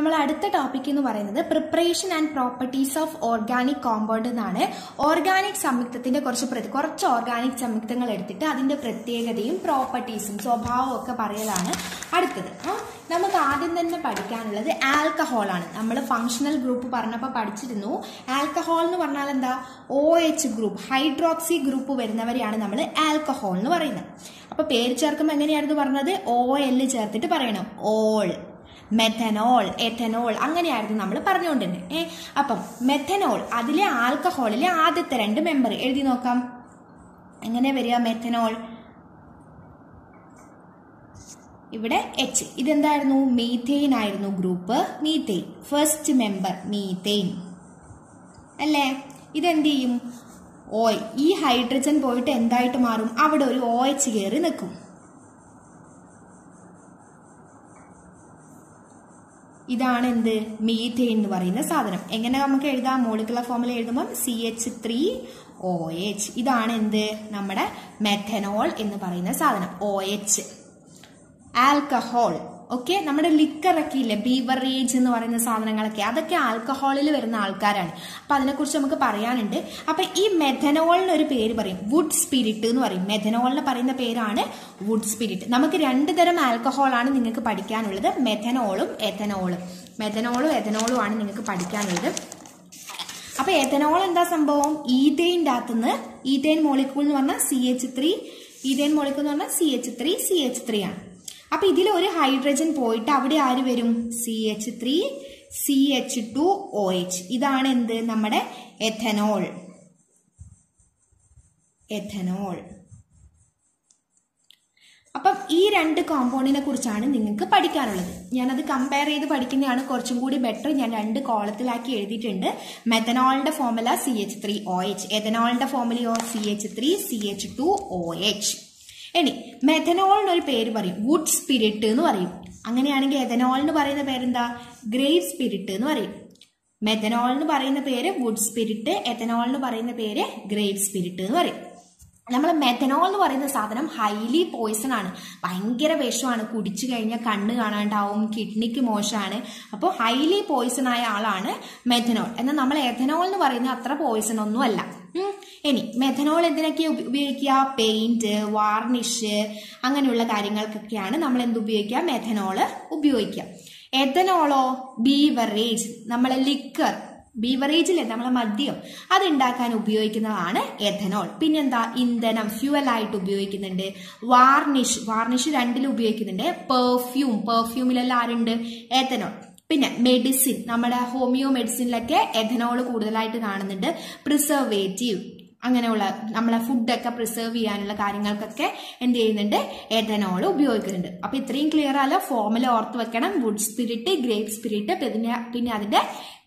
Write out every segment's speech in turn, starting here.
നമ്മൾ അടുത്ത ടോപ്പിക് എന്ന് പറയുന്നത് preparation and properties of organic compound എന്നാണ് ഓർഗാനിക് സംയുക്തത്തിന്റെ കുറച്ച് പ്രതി കുറച്ച് ഓർഗാനിക് സംയുക്തങ്ങൾ എടുത്തിട്ട് അതിന്റെ പ്രത്യേകതയും പ്രോപ്പർട്ടീസും സ്വഭാവവും ഒക്കെ പറയലാണ് അടുത്തത് ആ, നമുക്ക് ആദ്യം തന്നെ പഠിക്കാനുള്ളത് ആൽക്കഹോൾ ആണ് നമ്മൾ ഫങ്ഷണൽ ഗ്രൂപ്പ് പറഞ്ഞപ്പോൾ പഠിച്ചിരുന്നു ആൽക്കഹോൾ എന്ന് പറഞ്ഞാൽ എന്താ O H group hydroxy group വരുന്നവരെയാണ് നമ്മൾ ആൽക്കഹോൾ എന്ന് പറയുന്നത് അപ്പൊ പേര് ചേർക്കുമ്പോൾ എങ്ങനെയായിരുന്നു പറഞ്ഞത് ഒ എല് ചേർത്തിട്ട് പറയണം ഓൾ മെഥനോൾ എഥനോൾ അങ്ങനെയായിരുന്നു നമ്മൾ പറഞ്ഞുകൊണ്ടിരുന്നത് ഏ അപ്പം മെഥനോൾ അതിലെ ആൽക്കഹോളിലെ ആദ്യത്തെ രണ്ട് മെമ്പർ എഴുതി നോക്കാം എങ്ങനെ വരിക മെഥനോൾ ഇവിടെ എച്ച് ഇതെന്തായിരുന്നു മീഥെയിൻ ആയിരുന്നു group methane first member methane അല്ലേ ഇതെന്ത് ചെയ്യും ഓ ഈ ഹൈഡ്രജൻ പോയിട്ട് എന്തായിട്ട് മാറും അവിടെ ഒരു ഓ എച്ച് കയറി നിൽക്കും ഇതാണ് എന്ത് മീഥെയിൻ എന്ന് പറയുന്ന സാധനം എങ്ങനെ നമുക്ക് എഴുതാം മോളിക്കുലർ ഫോമിൽ എഴുതുമ്പോൾ C H three O H ഇതാണ് എന്ത് നമ്മുടെ മെഥനോൾ എന്ന് പറയുന്ന സാധനം ഒ എച്ച് ആൽക്കഹോൾ ഓക്കെ നമ്മുടെ ലിക്കർ ഒക്കെ ഇല്ലേ ബീവറേജ് എന്ന് പറയുന്ന സാധനങ്ങളൊക്കെ അതൊക്കെ ആൽക്കഹോളിൽ വരുന്ന ആൾക്കാരാണ് അപ്പൊ അതിനെക്കുറിച്ച് നമുക്ക് പറയാനുണ്ട് അപ്പൊ ഈ മെഥനോളിന് ഒരു പേര് പറയും വുഡ് സ്പിരിറ്റ് എന്ന് പറയും മെഥനോളിന് പറയുന്ന പേരാണ് വുഡ് സ്പിരിറ്റ് നമുക്ക് രണ്ട് തരം ആൽക്കഹോൾ ആണ് നിങ്ങൾക്ക് പഠിക്കാനുള്ളത് മെഥനോളും എഥനോളും മെഥനോളും എഥനോളും ആണ് നിങ്ങൾക്ക് പഠിക്കാനുള്ളത് അപ്പൊ എഥനോൾ എന്താ സംഭവം ഈതൈൻ്റെ അകത്തുനിന്ന് ഈതൈൻ മോളിക്കൂൾ എന്ന് പറഞ്ഞാൽ C H three ethane molecule എന്ന് പറഞ്ഞാൽ C H three C H three ആണ് അപ്പൊ ഇതിൽ ഒരു ഹൈഡ്രജൻ പോയിട്ട് അവിടെ ആര് വരും C H three C H two O H ഇതാണ് എന്ത് നമ്മുടെ എഥനോൾ എഥനോൾ അപ്പം ഈ രണ്ട് കോമ്പൗണ്ടിനെ കുറിച്ചാണ് നിങ്ങൾക്ക് പഠിക്കാനുള്ളത് ഞാനത് കമ്പയർ ചെയ്ത് പഠിക്കുന്നതാണ് കുറച്ചും കൂടി ബെറ്റർ ഞാൻ രണ്ട് കോളത്തിലാക്കി എഴുതിയിട്ടുണ്ട് മെത്തനോളിന്റെ formula C H three O H എഥനോളിന്റെ ഫോമുലയോ C H three C H two O H ഇനി മെഥനോളിന് ഒരു പേര് പറയും വുഡ് സ്പിരിറ്റ് എന്ന് പറയും അങ്ങനെയാണെങ്കിൽ എഥനോളിന് പറയുന്ന പേരെന്താ ഗ്രേറ്റ് സ്പിരിറ്റ് എന്ന് പറയും മെഥനോൾ എന്ന് പറയുന്ന പേര് വുഡ് സ്പിരിറ്റ് എഥനോൾ എന്ന് പറയുന്ന പേര് ഗ്രേറ്റ് സ്പിരിറ്റ് എന്ന് പറയും നമ്മൾ മെഥനോൾ എന്ന് പറയുന്ന സാധനം ഹൈലി പോയിസൺ ആണ് ഭയങ്കര വിഷമാണ് കുടിച്ചു കഴിഞ്ഞാൽ കണ്ണ് കാണാണ്ടാവും കിഡ്നിക്ക് മോശമാണ് അപ്പോൾ ഹൈലി പോയിസൺ ആയ ആളാണ് മെഥനോൾ എന്നാൽ നമ്മൾ എഥനോൾ എന്ന് പറയുന്നത് അത്ര പോയിസൺ ഒന്നും അല്ല ഉം. ഇനി മെഥനോൾ എന്തിനൊക്കെ ഉപ- ഉപയോഗിക്കുക പെയിന്റ് വാർണിഷ് അങ്ങനെയുള്ള കാര്യങ്ങൾക്കൊക്കെയാണ് നമ്മൾ എന്ത് ഉപയോഗിക്കുക മെഥനോള് ഉപയോഗിക്കുക എഥനോളോ ബീവറേജ് നമ്മളെ ലിക്കർ ബീവറേജിലെ നമ്മളെ മദ്യം അതുണ്ടാക്കാൻ ഉപയോഗിക്കുന്നതാണ് എഥനോൾ പിന്നെന്താ ഇന്ധനം ഫ്യൂവൽ ആയിട്ട് ഉപയോഗിക്കുന്നുണ്ട് വാർണിഷ് വാർണിഷ് രണ്ടിലും ഉപയോഗിക്കുന്നുണ്ട് പെർഫ്യൂം പെർഫ്യൂമിലെല്ലാം ആരുണ്ട് എഥനോൾ പിന്നെ മെഡിസിൻ നമ്മുടെ ഹോമിയോ മെഡിസിനിലൊക്കെ എഥനോൾ കൂടുതലായിട്ട് കാണുന്നുണ്ട് പ്രിസർവേറ്റീവ് അങ്ങനെയുള്ള നമ്മളെ ഫുഡൊക്കെ പ്രിസർവ് ചെയ്യാനുള്ള കാര്യങ്ങൾക്കൊക്കെ എന്ത് ചെയ്യുന്നുണ്ട് എഥനോൾ ഉപയോഗിക്കുന്നുണ്ട് അപ്പൊ ഇത്രയും ക്ലിയർ ആലോ ഫോമുല ഓർത്ത് വെക്കണം വുഡ് സ്പിരിറ്റ് ഗ്രേപ്പ് സ്പിരിറ്റ് പിന്നെ പിന്നെ അതിന്റെ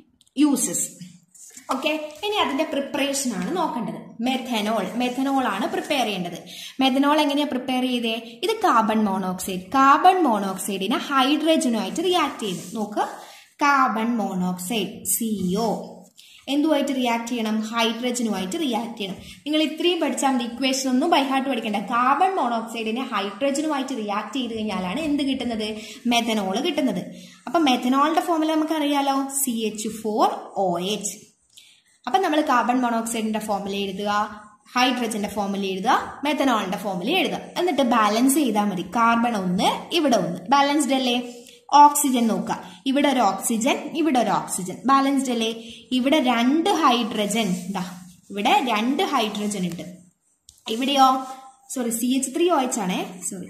യൂസസ് ഓക്കെ ഇനി അതിന്റെ പ്രിപ്പറേഷൻ ആണ് നോക്കേണ്ടത് മെഥനോൾ മെഥനോൾ ആണ് പ്രിപ്പയർ ചെയ്യേണ്ടത് മെഥനോൾ എങ്ങനെയാ പ്രിപ്പയർ ചെയ്തേ ഇത് കാർബൺ മോണോക്സൈഡ് കാർബൺ മോണോക്സൈഡിനെ ഹൈഡ്രജനുമായിട്ട് റിയാക്ട് ചെയ്ത് നോക്ക് കാർബൺ മോണോക്സൈഡ് സിഒ എന്തുമായിട്ട് റിയാക്ട് ചെയ്യണം ഹൈഡ്രജനുമായിട്ട് റിയാക്ട് ചെയ്യണം നിങ്ങൾ ഇത്രയും പഠിച്ചാൽ മതി ഇക്വേഷൻ ഒന്നും ബൈഹാർട്ട് പഠിക്കേണ്ട കാർബൺ മോണോക്സൈഡിനെ ഹൈഡ്രജനുമായിട്ട് റിയാക്ട് ചെയ്ത് കഴിഞ്ഞാലാണ് എന്ത് കിട്ടുന്നത് മെഥനോൾ കിട്ടുന്നത് അപ്പൊ മെഥനോളിന്റെ ഫോമുല നമുക്ക് അറിയാലോ C H four O H അപ്പൊ നമ്മൾ കാർബൺ മോണോക്സൈഡിന്റെ ഫോമുല എഴുതുക ഹൈഡ്രജന്റെ ഫോമുല എഴുതുക മെഥനോളിന്റെ ഫോമുല എഴുതുക എന്നിട്ട് ബാലൻസ് ചെയ്താൽ മതി കാർബൺ ഒന്ന് ഇവിടെ ഒന്ന് ബാലൻസ്ഡ് അല്ലേ ഓക്സിജൻ നോക്കുക ഇവിടെ ഒരു ഓക്സിജൻ ഇവിടെ ഒരു ഓക്സിജൻ ബാലൻസ്ഡ് അല്ലേ ഇവിടെ രണ്ട് ഹൈഡ്രജൻ ഇതാ ഇവിടെ രണ്ട് ഹൈഡ്രജൻ ഉണ്ട് ഇവിടെയോ sorry C H three O H ആണേ സോറി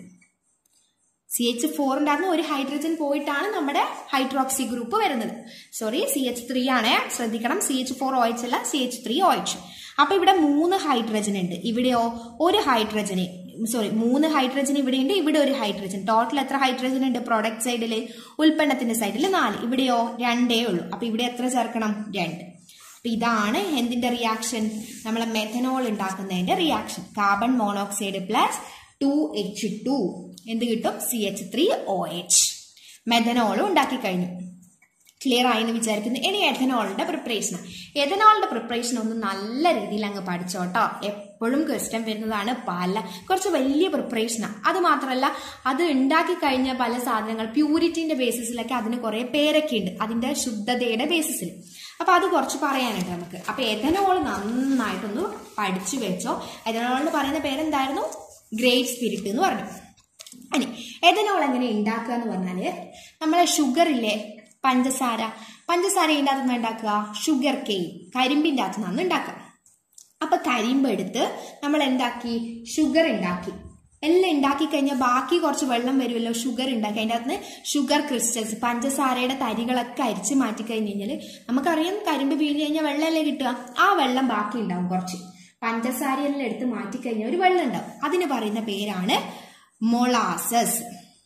സി എച്ച് ഫോർ ഉണ്ടായിരുന്ന ഒരു ഹൈഡ്രജൻ പോയിട്ടാണ് നമ്മുടെ ഹൈഡ്രോക്സി ഗ്രൂപ്പ് വരുന്നത് സോറി സി എച്ച് ത്രീ ആണ് ശ്രദ്ധിക്കണം C H four O H അല്ല C H three O H അപ്പൊ ഇവിടെ മൂന്ന് ഹൈഡ്രജൻ ഉണ്ട് ഇവിടെയോ ഒരു ഹൈഡ്രജന് സോറി മൂന്ന് ഹൈഡ്രജൻ ഇവിടെ ഉണ്ട് ഇവിടെ ഒരു ഹൈഡ്രജൻ ടോട്ടൽ എത്ര ഹൈഡ്രജൻ ഉണ്ട് പ്രോഡക്റ്റ് സൈഡിൽ ഉൽപ്പന്നത്തിന്റെ സൈഡിൽ നാല് ഇവിടെയോ രണ്ടേ ഉള്ളൂ അപ്പൊ ഇവിടെ എത്ര ചേർക്കണം രണ്ട് അപ്പൊ ഇതാണ് എന്തിന്റെ റിയാക്ഷൻ നമ്മളെ മെഥനോൾ ഉണ്ടാക്കുന്നതിന്റെ reaction carbon monoxide plus two H two എന്ത് കിട്ടും C H three O H മെഥനോളും ഉണ്ടാക്കി കഴിഞ്ഞു ക്ലിയർ ആയി എന്ന് വിചാരിക്കുന്നു ഇനി എഥനോളിന്റെ പ്രിപ്പറേഷൻ എഥനോളിന്റെ പ്രിപ്പറേഷൻ ഒന്ന് നല്ല രീതിയിൽ അങ്ങ് പഠിച്ചോട്ടോ എപ്പോഴും ക്വസ്റ്റ്യൻ വരുന്നതാണ് പല കുറച്ച് വലിയ പ്രിപ്പറേഷനാണ് അത് മാത്രമല്ല അത് ഉണ്ടാക്കി കഴിഞ്ഞ പല സാധനങ്ങൾ പ്യൂരിറ്റിന്റെ ബേസിസിലൊക്കെ അതിന് കുറെ പേരൊക്കെ ഉണ്ട് അതിന്റെ ശുദ്ധതയുടെ ബേസിസിൽ അപ്പൊ അത് കുറച്ച് പറയാനുണ്ട് നമുക്ക് അപ്പൊ എഥനോൾ നന്നായിട്ടൊന്ന് പഠിച്ചു വെച്ചോ എഥനോളിന് പറയുന്ന പേരെന്തായിരുന്നു ഗ്രേറ്റ് സ്പിരിറ്റ് എന്ന് പറഞ്ഞു ഇനി എഥനോൾ എങ്ങനെ ഉണ്ടാക്കുക എന്ന് പറഞ്ഞാല് നമ്മളെ ഷുഗർ ഇല്ലേ പഞ്ചസാര പഞ്ചസാര ഇതിൻ്റെ അകത്തുനിന്ന് ഉണ്ടാക്കുക ഷുഗർ കെയിൻ കരിമ്പിൻ്റെ അകത്തു നിന്നാണ് ഉണ്ടാക്കുക അപ്പൊ കരിമ്പ് എടുത്ത് നമ്മൾ എന്താക്കി ഷുഗർ ഉണ്ടാക്കി എല്ലാം ഉണ്ടാക്കി കഴിഞ്ഞാൽ ബാക്കി കുറച്ച് വെള്ളം വരുമല്ലോ ഷുഗർ ഉണ്ടാക്കി അതിൻ്റെ അകത്ത് ഷുഗർ ക്രിസ്റ്റൽസ് പഞ്ചസാരയുടെ തരികളൊക്കെ അരിച്ച് മാറ്റി കഴിഞ്ഞ് കഴിഞ്ഞാൽ നമുക്കറിയാം കരിമ്പ് പിഴിഞ്ഞ് കഴിഞ്ഞാൽ വെള്ളമല്ലേ കിട്ടുക ആ വെള്ളം ബാക്കി ഉണ്ടാവും കുറച്ച് പഞ്ചസാരയെല്ലാം എടുത്ത് മാറ്റി കഴിഞ്ഞാൽ ഒരു വെള്ളം ഉണ്ടാവും അതിന് പറയുന്ന പേരാണ് മൊളാസസ്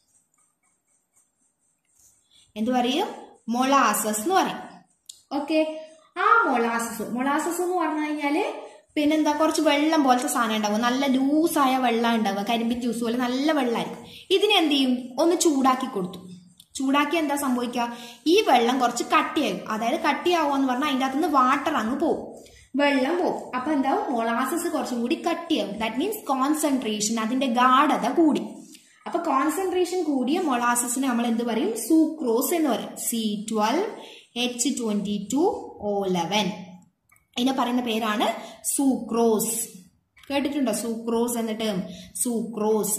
എന്തു പറയും മൊളാസസ് എന്ന് പറയും ഓക്കെ ആ മൊളാസസ് മൊളാസസ് എന്ന് പറഞ്ഞു കഴിഞ്ഞാല് പിന്നെന്താ കുറച്ച് വെള്ളം പോലത്തെ സാധനം ഉണ്ടാവും നല്ല ലൂസായ വെള്ളം ഉണ്ടാവുക കരിമ്പിൻ ജ്യൂസ് പോലെ നല്ല വെള്ളമായിരിക്കും ഇതിനെ എന്ത് ചെയ്യും ഒന്ന് ചൂടാക്കി കൊടുത്തു ചൂടാക്കി എന്താ സംഭവിക്കുക ഈ വെള്ളം കുറച്ച് കട്ടിയാകും അതായത് കട്ടിയാവുക എന്ന് പറഞ്ഞാൽ അതിൻ്റെ അകത്തുനിന്ന് വാട്ടർ അങ്ങ് പോകും വെള്ളം പോകും അപ്പൊ എന്താവും മൊളാസസ് കുറച്ചും കൂടി കട്ടിയാവും ദാറ്റ് മീൻസ് കോൺസെൻട്രേഷൻ അതിന്റെ ഗാഠത കൂടി അപ്പൊ കോൺസെൻട്രേഷൻ കൂടിയ മൊളാസസിന് നമ്മൾ എന്ത് പറയും സൂക്രോസ് എന്ന് പറയും C twelve H twenty two O eleven ഇതിനെ പറയുന്ന പേരാണ് സൂക്രോസ് കേട്ടിട്ടുണ്ടോ സൂക്രോസ് എന്നിട്ട് സൂക്രോസ്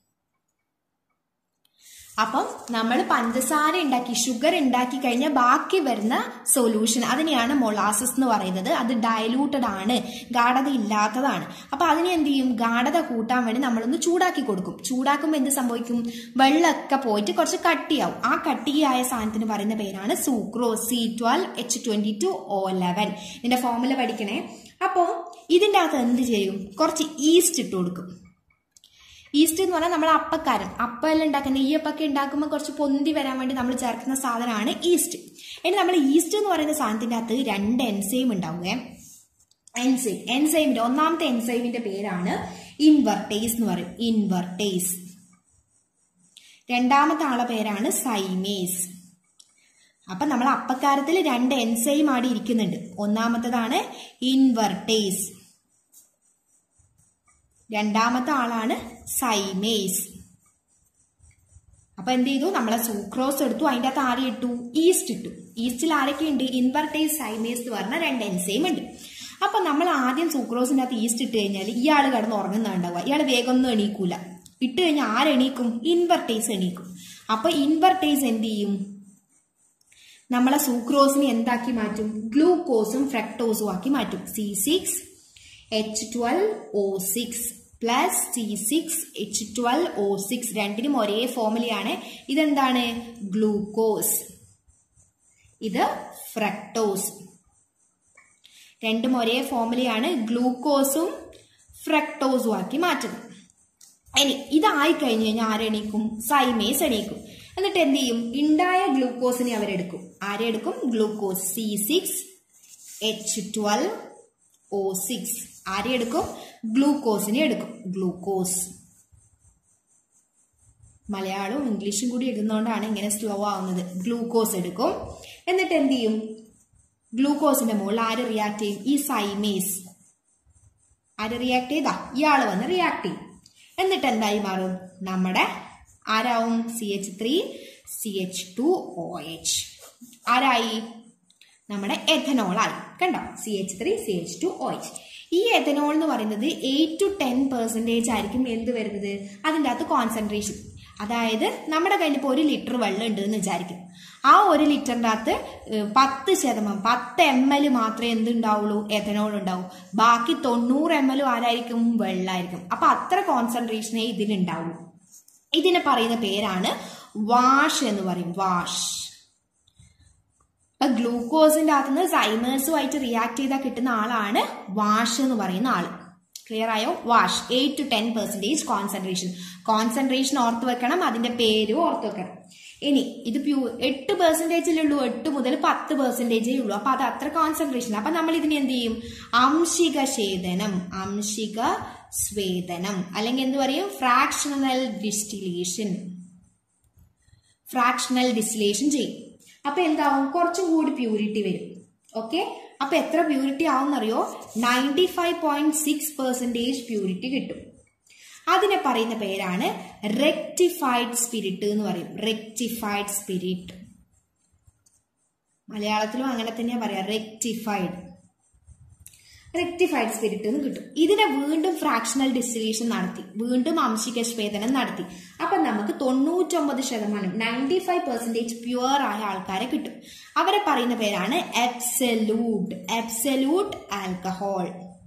അപ്പം നമ്മൾ പഞ്ചസാര ഉണ്ടാക്കി ഷുഗർ ഉണ്ടാക്കി കഴിഞ്ഞാൽ ബാക്കി വരുന്ന സൊല്യൂഷൻ അതിനെയാണ് മൊളാസസ് എന്ന് പറയുന്നത് അത് ഡയലൂട്ടഡ് ആണ് ഗാഠത ഇല്ലാത്തതാണ് അപ്പൊ അതിനെ എന്ത് ചെയ്യും ഗാഠത കൂട്ടാൻ വേണ്ടി നമ്മളൊന്ന് ചൂടാക്കി കൊടുക്കും ചൂടാക്കുമ്പോൾ എന്ത് സംഭവിക്കും വെള്ളമൊക്കെ പോയിട്ട് കുറച്ച് കട്ടിയാവും ആ കട്ടിയായ സാധനത്തിന് പറയുന്ന പേരാണ് sucrose C twelve H twenty two O eleven ഇതിന്റെ ഫോമുല പഠിക്കണേ അപ്പോൾ ഇതിൻ്റെ അകത്ത് എന്ത് ചെയ്യും കുറച്ച് ഈസ്റ്റ് ഇട്ട് കൊടുക്കും ഈസ്റ്റ് എന്ന് പറഞ്ഞാൽ നമ്മൾ അപ്പക്കാരൻ അപ്പെല്ലാം ഉണ്ടാക്കുന്ന ഈ അപ്പൊക്കെ ഉണ്ടാക്കുമ്പോൾ കുറച്ച് പൊന്തി വരാൻ വേണ്ടി നമ്മൾ ചേർക്കുന്ന സാധനമാണ് ഈസ്റ്റ് ഇനി നമ്മൾ ഈസ്റ്റ് എന്ന് പറയുന്ന സാധനത്തിന്റെ അകത്ത് രണ്ട് എൻസൈം ഉണ്ടാവുക എൻസൈം എൻസൈമിന്റെ ഒന്നാമത്തെ എൻസൈമിന്റെ പേരാണ് ഇൻവെർട്ടേസ് എന്ന് പറയും ഇൻവെർട്ടേസ് രണ്ടാമത്തെ ആളെ പേരാണ് സൈമേസ് അപ്പൊ നമ്മൾ അപ്പക്കാരത്തിൽ രണ്ട് എൻസൈം ആടി ഇരിക്കുന്നുണ്ട് ഒന്നാമത്തതാണ് ഇൻവെർട്ടേസ് രണ്ടാമത്തെ ആളാണ് സൈമേസ് അപ്പൊ എന്ത് ചെയ്തു നമ്മളെ സൂക്രോസ് എടുത്തു അതിന്റെ അകത്ത് ആരെ ഇട്ടു ഈസ്റ്റ് ഇട്ടു ഈസ്റ്റിൽ ആരൊക്കെ ഉണ്ട് ഇൻവെർട്ടേസ് സൈമേസ് എന്ന് പറഞ്ഞ രണ്ട് എൻസൈം ഉണ്ട് അപ്പൊ നമ്മൾ ആദ്യം സൂക്രോസിന്റെ അകത്ത് ഈസ്റ്റ് ഇട്ട് കഴിഞ്ഞാൽ ഇയാൾ കിടന്ന് ഉറങ്ങുന്നുണ്ടാവുക ഇയാൾ വേഗം ഒന്നും എണീക്കൂല ഇട്ട് കഴിഞ്ഞാൽ ആരെണീക്കും ഇൻവെർട്ടേസ് എണീക്കും അപ്പൊ ഇൻവെർട്ടേസ് എന്ത് ചെയ്യും നമ്മളെ സൂക്രോസിനെ എന്താക്കി മാറ്റും ഗ്ലൂക്കോസും ഫ്രക്ടോസും ആക്കി മാറ്റും C six H twelve O six plus C six H twelve O six രണ്ടിനും ഒരേ ഫോമിലാണ് ഇതെന്താണ് ഗ്ലൂക്കോസ് ഇത് ഫ്രക്ടോസ് രണ്ടും ഒരേ ഫോമിലാണ് ഗ്ലൂക്കോസും ഫ്രക്ടോസും ആക്കി മാറ്റുന്നത് ഇനി ഇതായി കഴിഞ്ഞു കഴിഞ്ഞാൽ ആരെണീക്കും സൈമേസ് എണീക്കും എന്നിട്ട് എന്ത് ചെയ്യും ഉണ്ടായ ഗ്ലൂക്കോസിനെ അവരെടുക്കും ആരെടുക്കും glucose C six H twelve O six ആരെ എടുക്കും ഗ്ലൂക്കോസിനെ എടുക്കും ഗ്ലൂക്കോസ് മലയാളവും ഇംഗ്ലീഷും കൂടി എഴുതുന്നതുകൊണ്ടാണ് ഇങ്ങനെ സ്ലോ ആവുന്നത് ഗ്ലൂക്കോസ് എടുക്കും എന്നിട്ട് എന്ത് ചെയ്യും ഗ്ലൂക്കോസിന്റെ മുകളിൽ ആര് റിയാക്ട് ചെയ്യും ഈ സൈമേസ് ആര് റിയാക്ട് ചെയ്താ ഇയാള് വന്ന് റിയാക്ട് ചെയ്യും എന്നിട്ട് എന്തായി മാറും നമ്മുടെ ആരാവും C H three C H two O H ആരായി നമ്മുടെ എഥനോൾ ആയി കണ്ടോ C H three C H two O H ഈ എഥനോൾ എന്ന് പറയുന്നത് എയ്റ്റ് ടു ടെൻ പെർസെൻറ്റേജ് ആയിരിക്കും എന്ത് വരുന്നത് അതിൻ്റെ അകത്ത് കോൺസെൻട്രേഷൻ അതായത് നമ്മുടെ കയ്യിൽ ഇപ്പോൾ ഒരു ലിറ്റർ വെള്ളം ഉണ്ട് എന്ന് വിചാരിക്കും ആ ഒരു ലിറ്ററിൻ്റെ അകത്ത് ഏഹ്, പത്ത് ശതമാനം പത്ത് എം എൽ മാത്രമേ എന്തുണ്ടാവുള്ളൂ എഥനോൾ ഉണ്ടാവൂ ബാക്കി തൊണ്ണൂറ് എം എൽ ആരായിരിക്കും വെള്ളമായിരിക്കും അപ്പൊ അത്ര കോൺസെൻട്രേഷനേ ഇതിനുണ്ടാവുള്ളൂ ഇതിനെ പറയുന്ന പേരാണ് വാഷ് എന്ന് പറയും വാഷ് ഇപ്പൊ ഗ്ലൂക്കോസിന്റെ അകത്തുനിന്ന് സൈമേഴ്സുമായിട്ട് റിയാക്ട് ചെയ്താൽ കിട്ടുന്ന ആളാണ് വാഷ് എന്ന് പറയുന്ന ആള് ക്ലിയർ ആയോ wash eight to ten percentage concentration concentration ഓർത്ത് വെക്കണം അതിന്റെ പേരും ഓർത്ത് വെക്കണം ഇനി ഇത് പ്യൂ എട്ട് പെർസെന്റേജിലുള്ളൂ എട്ട് മുതൽ പത്ത് പെർസെന്റേജേ ഉള്ളൂ അപ്പൊ അത് അത്ര കോൺസെൻട്രേഷൻ അപ്പൊ നമ്മൾ ഇതിനെ എന്ത് ചെയ്യും അംശിക ഛേദനം അംശിക സ്വേദനം അല്ലെങ്കിൽ എന്ത് പറയും ഫ്രാക്ഷണൽ ഡിസ്റ്റിലേഷൻ ഫ്രാക്ഷണൽ ഡിസ്റ്റിലേഷൻ ചെയ്യും അപ്പൊ എന്താവും കുറച്ചും കൂടി പ്യൂരിറ്റി വരും ഓക്കെ അപ്പൊ എത്ര പ്യൂരിറ്റി ആവുമെന്നറിയോ ninety five point six percentage purity കിട്ടും അതിനെ പറയുന്ന പേരാണ് റെക്ടിഫൈഡ് സ്പിരിറ്റ് എന്ന് പറയും റെക്ടിഫൈഡ് സ്പിരിറ്റ് മലയാളത്തിലും അങ്ങനെ തന്നെയാ പറയാ റെക്ടിഫൈഡ് റെക്ടിഫൈഡ് സ്പിരിറ്റ് എന്ന് കിട്ടും ഇതിനെ വീണ്ടും ഫ്രാക്ഷണൽ ഡിസ്റ്റിലേഷൻ നടത്തി വീണ്ടും ആംശിക സ്വേദനം നടത്തി അപ്പൊ നമുക്ക് തൊണ്ണൂറ്റൊമ്പത് ശതമാനം നയൻറ്റി ഫൈവ് പെർസെന്റേജ് പ്യുവർ ആയ ആൾക്കാരെ കിട്ടും അവരെ പറയുന്ന പേരാണ് എബ്സലൂട്ട് എബ്സലൂട്ട് ആൽക്കഹോൾ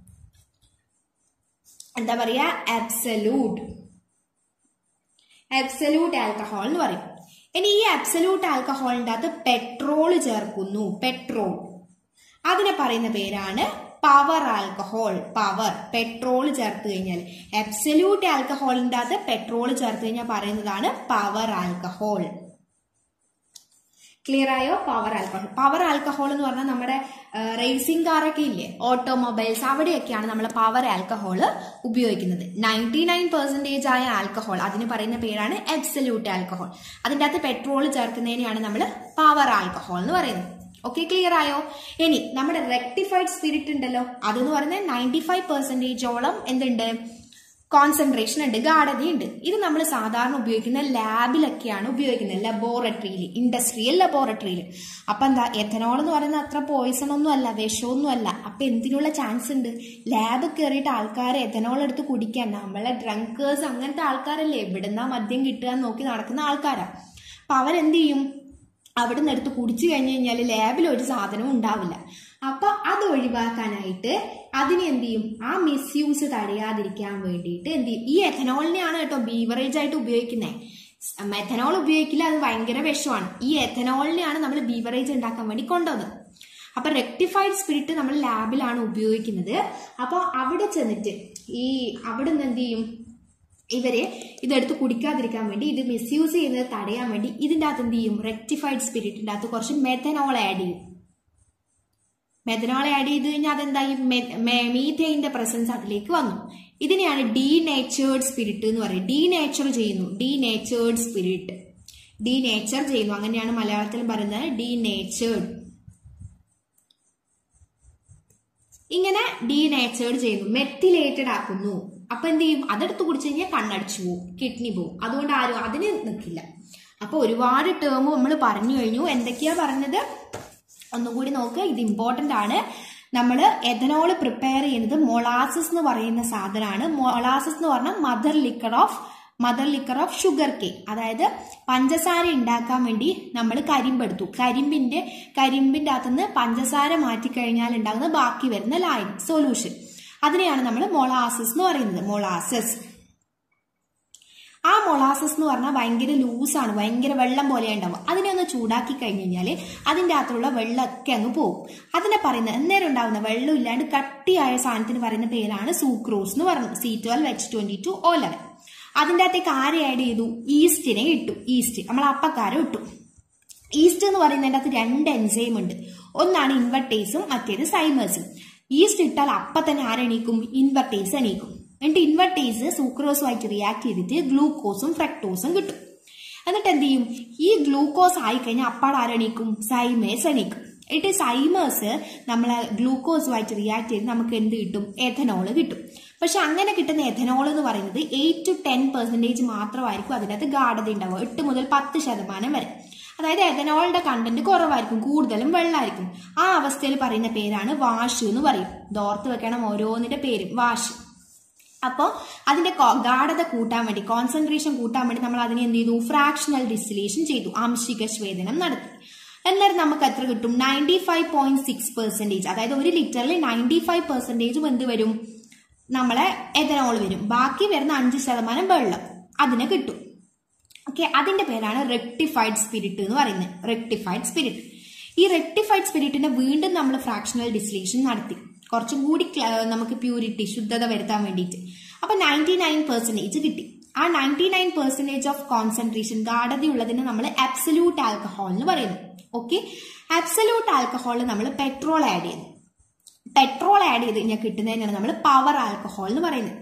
എന്താ പറയാ അബ്സലൂട്ട് അബ്സലൂട്ട് ആൽക്കഹോൾ എന്ന് പറയും ഇനി ഈ അബ്സലൂട്ട് ആൽക്കഹോളിന്റെ അകത്ത് പെട്രോൾ ചേർക്കുന്നു പെട്രോൾ അതിനെ പറയുന്ന പേരാണ് പവർ ആൽക്കഹോൾ പവർ പെട്രോൾ ചേർത്ത് കഴിഞ്ഞാൽ അബ്സല്യൂട്ട് ആൽക്കഹോളിന്റെ അകത്ത് പെട്രോൾ ചേർത്ത് കഴിഞ്ഞാൽ പറയുന്നതാണ് പവർ ആൽക്കഹോൾ ക്ലിയർ ആയോ പവർ ആൽക്കഹോൾ പവർ ആൽക്കഹോൾ എന്ന് പറഞ്ഞാൽ നമ്മുടെ റേസിംഗ് കാറൊക്കെ ഇല്ലേ ഓട്ടോമൊബൈൽസ് അവിടെയൊക്കെയാണ് നമ്മൾ പവർ ആൽക്കഹോൾ ഉപയോഗിക്കുന്നത് നയൻറ്റി നയൻ പെർസെൻറ്റേജ് ആയ ആൽക്കഹോൾ അതിന് പറയുന്ന പേരാണ് എബ്സല്യൂട്ട് ആൽക്കഹോൾ അതിൻ്റെ അകത്ത് പെട്രോൾ ചേർക്കുന്നതിനെയാണ് നമ്മൾ പവർ ആൽക്കഹോൾ എന്ന് പറയുന്നത് ഓക്കെ ക്ലിയർ ആയോ ഇനി നമ്മുടെ റെക്ടിഫൈഡ് സ്പിരിറ്റ് ഉണ്ടല്ലോ അതെന്ന് പറയുന്നത് നയൻറ്റി ഫൈവ് പെർസെൻറ്റേജോളം എന്തുണ്ട് കോൺസെൻട്രേഷൻ ഉണ്ട് ഗാഠതയുണ്ട് ഇത് നമ്മൾ സാധാരണ ഉപയോഗിക്കുന്ന ലാബിലൊക്കെയാണ് ഉപയോഗിക്കുന്നത് ലബോറട്ടറിയിൽ ഇൻഡസ്ട്രിയൽ ലബോറട്ടറിയിൽ അപ്പൊ എന്താ എഥനോൾ എന്ന് പറയുന്നത് അത്ര പോയിസൺ ഒന്നും അല്ല വിഷമൊന്നും അല്ല അപ്പൊ എന്തിനുള്ള ചാൻസ് ഉണ്ട് ലാബ് കയറിയിട്ട് ആൾക്കാരെ എഥനോൾ എടുത്ത് കുടിക്കാൻ നമ്മളെ ഡ്രങ്കേഴ്സ് അങ്ങനത്തെ ആൾക്കാരല്ലേ എവിടുന്നാ മദ്യം കിട്ടുക എന്ന് നോക്കി നടക്കുന്ന ആൾക്കാരാ അപ്പൊ അവരെന്ത് ചെയ്യും അവിടെ നിന്ന് എടുത്ത് കുടിച്ചു കഴിഞ്ഞു കഴിഞ്ഞാൽ ലാബിൽ ഒരു സാധനവും ഉണ്ടാവില്ല അപ്പൊ അത് ഒഴിവാക്കാനായിട്ട് അതിന് എന്ത് ചെയ്യും ആ മിസ്യൂസ് തടയാതിരിക്കാൻ വേണ്ടിയിട്ട് എന്ത് ചെയ്യും ഈ എഥനോളിനെയാണ് കേട്ടോ ബീവറേജ് ആയിട്ട് ഉപയോഗിക്കുന്നത് മെഥനോൾ ഉപയോഗിക്കില്ല അത് ഭയങ്കര വിഷമാണ് ഈ എഥനോളിനെയാണ് നമ്മൾ ബീവറേജ് ഉണ്ടാക്കാൻ വേണ്ടി കൊണ്ടുവന്നത് അപ്പൊ റെക്ടിഫൈഡ് സ്പിരിറ്റ് നമ്മൾ ലാബിലാണ് ഉപയോഗിക്കുന്നത് അപ്പോൾ അവിടെ ചെന്നിട്ട് ഈ അവിടെ നിന്ന് എന്ത് ചെയ്യും ഇവര് ഇതെടുത്ത് കുടിക്കാതിരിക്കാൻ വേണ്ടി ഇത് മിസ്യൂസ് ചെയ്യുന്നത് തടയാൻ വേണ്ടി ഇതിൻ്റെ അകത്ത് എന്ത് ചെയ്യും റെക്ടിഫൈഡ് സ്പിരിറ്റിൻ്റെ അകത്ത് കുറച്ച് മെഥനോൾ ആഡ് ചെയ്യും മെഥനോൾ ആഡ് ചെയ്ത് കഴിഞ്ഞാൽ അതെന്തായി മീഥൈൻ്റെ പ്രസൻസ് അതിലേക്ക് വന്നു ഇതിനെയാണ് ഡീ നേച്ചേർഡ് സ്പിരിറ്റ് എന്ന് പറയും ഡീ നേച്ചർ ചെയ്യുന്നു denatured spirit denature ചെയ്യുന്നു അങ്ങനെയാണ് മലയാളത്തിൽ പറയുന്നത് ഡീ നേച്ചേർഡ് ഇങ്ങനെ ഡീ നേച്ചേർഡ് ചെയ്യുന്നു മെത്തിലേറ്റഡ് ആക്കുന്നു അപ്പൊ എന്ത് ചെയ്യും അതെടുത്ത് കുടിച്ചു കഴിഞ്ഞാൽ കണ്ണടിച്ചു പോവും കിഡ്നി പോവും അതുകൊണ്ട് ആരും അതിന് നിൽക്കില്ല അപ്പൊ ഒരുപാട് ടേം നമ്മൾ പറഞ്ഞു കഴിഞ്ഞു എന്തൊക്കെയാ പറഞ്ഞത് ഒന്നും കൂടി നോക്കുക ഇത് ഇമ്പോർട്ടന്റ് ആണ് നമ്മൾ എഥനോൾ പ്രിപ്പയർ ചെയ്യുന്നത് മൊളാസസ് എന്ന് പറയുന്ന സാധനമാണ് മൊളാസസ് എന്ന് പറഞ്ഞാൽ mother liquor of mother liquor of sugar cake അതായത് പഞ്ചസാര ഉണ്ടാക്കാൻ വേണ്ടി നമ്മൾ കരിമ്പെടുത്തു കരിമ്പിന്റെ കരിമ്പിന്റെ അകത്തുനിന്ന് പഞ്ചസാര മാറ്റിക്കഴിഞ്ഞാൽ ഉണ്ടാകുന്ന ബാക്കി വരുന്ന ലായനി സൊല്യൂഷൻ അതിനെയാണ് നമ്മൾ മൊളാസസ് എന്ന് പറയുന്നത് മൊളാസസ് ആ മൊളാസസ് എന്ന് പറഞ്ഞാൽ ഭയങ്കര ലൂസാണ് ഭയങ്കര വെള്ളം പോലെ ഉണ്ടാവും അതിനെ ഒന്ന് ചൂടാക്കി കഴിഞ്ഞ് കഴിഞ്ഞാൽ അതിൻ്റെ അകത്തുള്ള വെള്ളമൊക്കെ അങ്ങ് പോകും അതിനെ പറയുന്നത് അന്നേരം ഉണ്ടാകുന്ന വെള്ളം ഇല്ലാണ്ട് കട്ടിയായ സാധനത്തിന് പറയുന്ന പേരാണ് സൂക്രോസ് എന്ന് പറയുന്നത് C twelve H twenty two O eleven അതിൻ്റെ അകത്തേക്ക് ആരെ ആഡ് ചെയ്തു ഈസ്റ്റിനെ ഇട്ടു ഈസ്റ്റ് നമ്മൾ അപ്പക്കാരം ഇട്ടു ഈസ്റ്റ് എന്ന് പറയുന്നതിൻ്റെ അകത്ത് രണ്ട് എൻസൈം ഉണ്ട് ഒന്നാണ് ഇൻവെർട്ടേസും മറ്റേത് സൈമേഴ്സും ഈസ്റ്റ് ഇട്ടാൽ അപ്പം തന്നെ ആരെണീക്കും ഇൻവെർട്ടേസ് എണീക്കും എന്നിട്ട് ഇൻവെർട്ടേസ് സൂക്രോസുമായിട്ട് റിയാക്ട് ചെയ്തിട്ട് ഗ്ലൂക്കോസും ഫ്രക്ടോസും കിട്ടും എന്നിട്ട് എന്ത് ചെയ്യും ഈ ഗ്ലൂക്കോസ് ആയിക്കഴിഞ്ഞാൽ അപ്പാട് ആരെണീക്കും സൈമേഴ്സ് എണീക്കും എന്നിട്ട് സൈമേഴ്സ് നമ്മളെ ഗ്ലൂക്കോസുമായിട്ട് റിയാക്ട് ചെയ്ത് നമുക്ക് എന്ത് കിട്ടും എഥനോൾ കിട്ടും പക്ഷെ അങ്ങനെ കിട്ടുന്ന എഥനോൾ എന്ന് പറയുന്നത് എയ്റ്റ് ടു ടെൻ പെർസെൻറ്റേജ് മാത്രമായിരിക്കും അതിനകത്ത് ഗാഠത ഉണ്ടാവുക എട്ട് മുതൽ പത്ത് ശതമാനം വരെ അതായത് എഥനോളിന്റെ കണ്ടന്റ് കുറവായിരിക്കും കൂടുതലും വെള്ളമായിരിക്കും ആ അവസ്ഥയിൽ പറയുന്ന പേരാണ് വാഷ് എന്ന് പറയും ദോർത്ത് വെക്കണം ഓരോന്നിന്റെ പേരും വാഷ് അപ്പോൾ അതിന്റെ ഗാഠത കൂട്ടാൻ വേണ്ടി കോൺസെൻട്രേഷൻ കൂട്ടാൻ വേണ്ടി നമ്മൾ അതിനെ എന്ത് ചെയ്തു ഫ്രാക്ഷണൽ ഡിസ്റ്റിലേഷൻ ചെയ്തു ആംശിക സ്വേദനം നടത്തി എന്നാലും നമുക്ക് എത്ര കിട്ടും ninety five point six percentage അതായത് ഒരു ലിറ്ററിൽ നയൻറ്റി ഫൈവ് പെർസെൻറ്റേജും എന്ത് വരും നമ്മളെ എഥനോൾ വരും ബാക്കി വരുന്ന അഞ്ച് ശതമാനം വെള്ളം അതിന് കിട്ടും ഓക്കെ അതിന്റെ പേരാണ് റെക്ടിഫൈഡ് സ്പിരിറ്റ് എന്ന് പറയുന്നത് റെക്ടിഫൈഡ് സ്പിരിറ്റ് ഈ റെക്ടിഫൈഡ് സ്പിരിറ്റിനെ വീണ്ടും നമ്മൾ ഫ്രാക്ഷണൽ ഡിസ്റ്റിലേഷൻ നടത്തി കുറച്ചും കൂടി നമുക്ക് പ്യൂരിറ്റി ശുദ്ധത വരുത്താൻ വേണ്ടിയിട്ട് അപ്പൊ നയൻറ്റി നയൻ പെർസെൻറ്റേജ് കിട്ടി ആ ninety nine percentage of concentration ഗാഠതയുള്ളതിന് നമ്മൾ അബ്സല്യൂട്ട് ആൽക്കഹോൾ എന്ന് പറയുന്നു ഓക്കെ അബ്സല്യൂട്ട് ആൽക്കഹോളിൽ നമ്മൾ പെട്രോൾ ആഡ് ചെയ്യുന്നു പെട്രോൾ ആഡ് ചെയ്ത് കഴിഞ്ഞാൽ കിട്ടുന്നതിനാണ് നമ്മൾ പവർ ആൽക്കഹോൾ എന്ന് പറയുന്നത്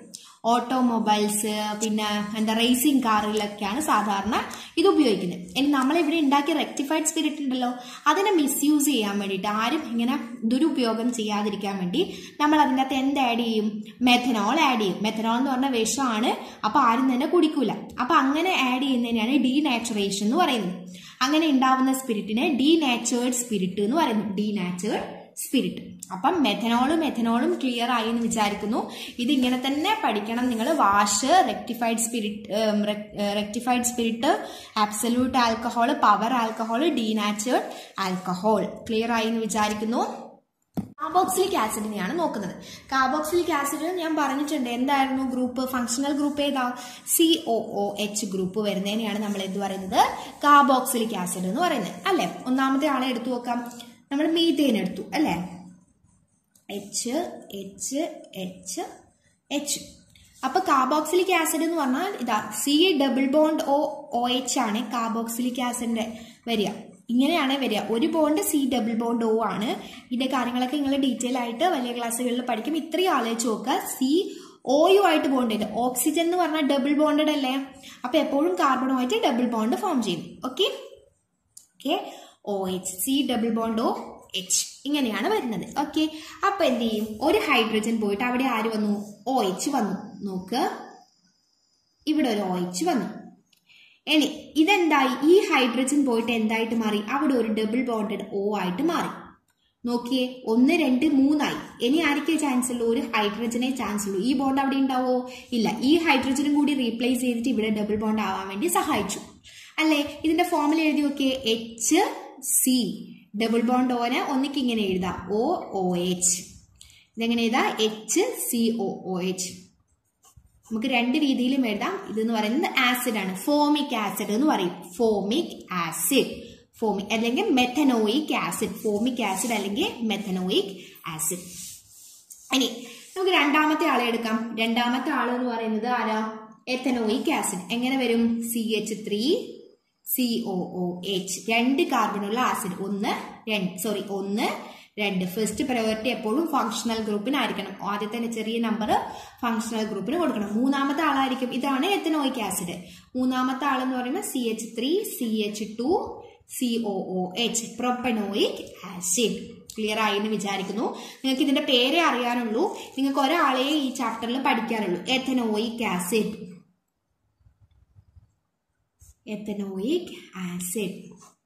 ഓട്ടോമൊബൈൽസ് പിന്നെ എന്താ റേസിംഗ് കാറിലൊക്കെയാണ് സാധാരണ ഇത് ഉപയോഗിക്കുന്നത് ഇനി നമ്മളിവിടെ ഉണ്ടാക്കിയ റെക്ടിഫൈഡ് സ്പിരിറ്റ് ഉണ്ടല്ലോ അതിനെ മിസ്യൂസ് ചെയ്യാൻ വേണ്ടിയിട്ട് ആരും ഇങ്ങനെ ദുരുപയോഗം ചെയ്യാതിരിക്കാൻ വേണ്ടി നമ്മൾ അതിൻ്റെ അകത്ത് എന്ത് ആഡ് ചെയ്യും മെഥനോൾ ആഡ് ചെയ്യും മെഥനോൾ എന്ന് പറഞ്ഞ വിഷമാണ് അപ്പൊ ആരും തന്നെ കുടിക്കൂല അപ്പൊ അങ്ങനെ ആഡ് ചെയ്യുന്നതിനാണ് ഡീനാച്ചുറേഷൻ എന്ന് പറയുന്നത് അങ്ങനെ ഉണ്ടാവുന്ന സ്പിരിറ്റിനെ ഡീനാച്ചേർഡ് സ്പിരിറ്റ് എന്ന് പറയുന്നു ഡീനാച്ചേർഡ് സ്പിരിറ്റ് അപ്പം മെഥനോളും മെഥനോളും ക്ലിയർ ആയി എന്ന് വിചാരിക്കുന്നു ഇത് ഇങ്ങനെ തന്നെ പഠിക്കണം നിങ്ങൾ wash rectified spirit rectified spirit absolute alcohol power alcohol denatured alcohol clear ആയി എന്ന് വിചാരിക്കുന്നു കാർബോക്സിലിക് ആസിഡിനെയാണ് നോക്കുന്നത് കാർബോക്സിലിക് ആസിഡ് ഞാൻ പറഞ്ഞിട്ടുണ്ട് എന്തായിരുന്നു ഗ്രൂപ്പ് ഫങ്ഷണൽ ഗ്രൂപ്പ് ഏതാ C O O H group വരുന്നതിനെയാണ് നമ്മൾ എന്ത് പറയുന്നത് കാർബോക്സിലിക് ആസിഡ് എന്ന് പറയുന്നത് അല്ലെ ഒന്നാമത്തെ ആളെ എടുത്തു നോക്കാം നമ്മൾ മീതേൻ എടുത്തു അല്ലേ എച്ച് എച്ച് എച്ച് എച്ച് അപ്പൊ കാർബോക്സിലിക് ആസിഡ് എന്ന് പറഞ്ഞാൽ ഇതാ C double bond O O H ആണ് കാർബോക്സിലിക് ആസിഡിന്റെ വരിക ഇങ്ങനെയാണ് വരിക ഒരു bond C double bond O ആണ് ഇതിന്റെ കാര്യങ്ങളൊക്കെ നിങ്ങൾ ഡീറ്റെയിൽ ആയിട്ട് വലിയ ക്ലാസ്സുകളിൽ പഠിക്കും ഇത്രയും ആലോചിച്ച് നോക്കുക സി ഓയു ആയിട്ട് ബോണ്ട് ചെയ്ത് ഓക്സിജൻ എന്ന് പറഞ്ഞാൽ ഡബിൾ ബോണ്ടഡ് അല്ലേ അപ്പൊ എപ്പോഴും കാർബണുമായിട്ട് ഡബിൾ ബോണ്ട് ഫോം ചെയ്യും okay okay O H C double bond O H ഇങ്ങനെയാണ് വരുന്നത് ഓക്കെ അപ്പൊ എന്ത് ചെയ്യും ഒരു ഹൈഡ്രജൻ പോയിട്ട് അവിടെ ആര് വന്നു ഒ എച്ച് വന്നു നോക്ക് ഇവിടെ ഒരു ഒ എച്ച് വന്നു ഇനി ഇതെന്തായി ഈ ഹൈഡ്രജൻ പോയിട്ട് എന്തായിട്ട് മാറി അവിടെ ഒരു ഡബിൾ ബോണ്ടഡ് ഒ ആയിട്ട് മാറി നോക്കിയേ ഒന്ന് രണ്ട് മൂന്നായി ഇനി ആർക്കേ ചാൻസ് ഉള്ളൂ ഒരു ഹൈഡ്രജനെ ചാൻസ് ഉള്ളൂ ഈ ബോണ്ട് അവിടെ ഉണ്ടാവോ ഇല്ല ഈ ഹൈഡ്രജനും കൂടി റീപ്ലേസ് ചെയ്തിട്ട് ഇവിടെ ഡബിൾ ബോണ്ട് ആവാൻ വേണ്ടി സഹായിച്ചു അല്ലേ ഇതിന്റെ ഫോമിൽ എഴുതി നോക്കിയേ എച്ച് സി ഡബിൾ ബോണ്ട് ഓനെ ഒന്നിക്ക് ഇങ്ങനെ എഴുതാം ഒ ഒ എച്ച് ഇതെങ്ങനെ എഴുതാം H C O O H നമുക്ക് രണ്ട് രീതിയിലും എഴുതാം ഇതെന്ന് പറയുന്നത് ആസിഡ് ആണ് ഫോമിക് ആസിഡ് എന്ന് പറയും ഫോമിക് ആസിഡ് ഫോമിക് അല്ലെങ്കിൽ മെഥനോയിക് ആസിഡ് ഫോമിക് ആസിഡ് അല്ലെങ്കിൽ മെഥനോയിക് ആസിഡ് ഇനി നമുക്ക് രണ്ടാമത്തെ ആളെ എടുക്കാം രണ്ടാമത്തെ ആൾ എന്ന് പറയുന്നത് ആരാ എഥനോയിക് ആസിഡ് എങ്ങനെ വരും C H three C O O H രണ്ട് കാർബണുള്ള ആസിഡ് ഒന്ന് രണ്ട് സോറി ഒന്ന് രണ്ട് ഫസ്റ്റ് പ്രയോറിറ്റി എപ്പോഴും ഫങ്ഷണൽ ഗ്രൂപ്പിനായിരിക്കണം ആദ്യത്തെ ചെറിയ നമ്പർ ഫങ്ഷണൽ ഗ്രൂപ്പിന് കൊടുക്കണം മൂന്നാമത്തെ ആളായിരിക്കും ഇതാണ് എത്തനോയിക് ആസിഡ് മൂന്നാമത്തെ ആളെന്ന് പറയുമ്പോൾ C H three C H two C O O H propanoic acid clear ആയി എന്ന് വിചാരിക്കുന്നു നിങ്ങൾക്ക് ഇതിന്റെ പേരേ അറിയാനുള്ളൂ നിങ്ങൾക്ക് ഒരാളെ ഈ ചാപ്റ്ററിൽ പഠിക്കാനുള്ളൂ ethanoic acid ethanoic acid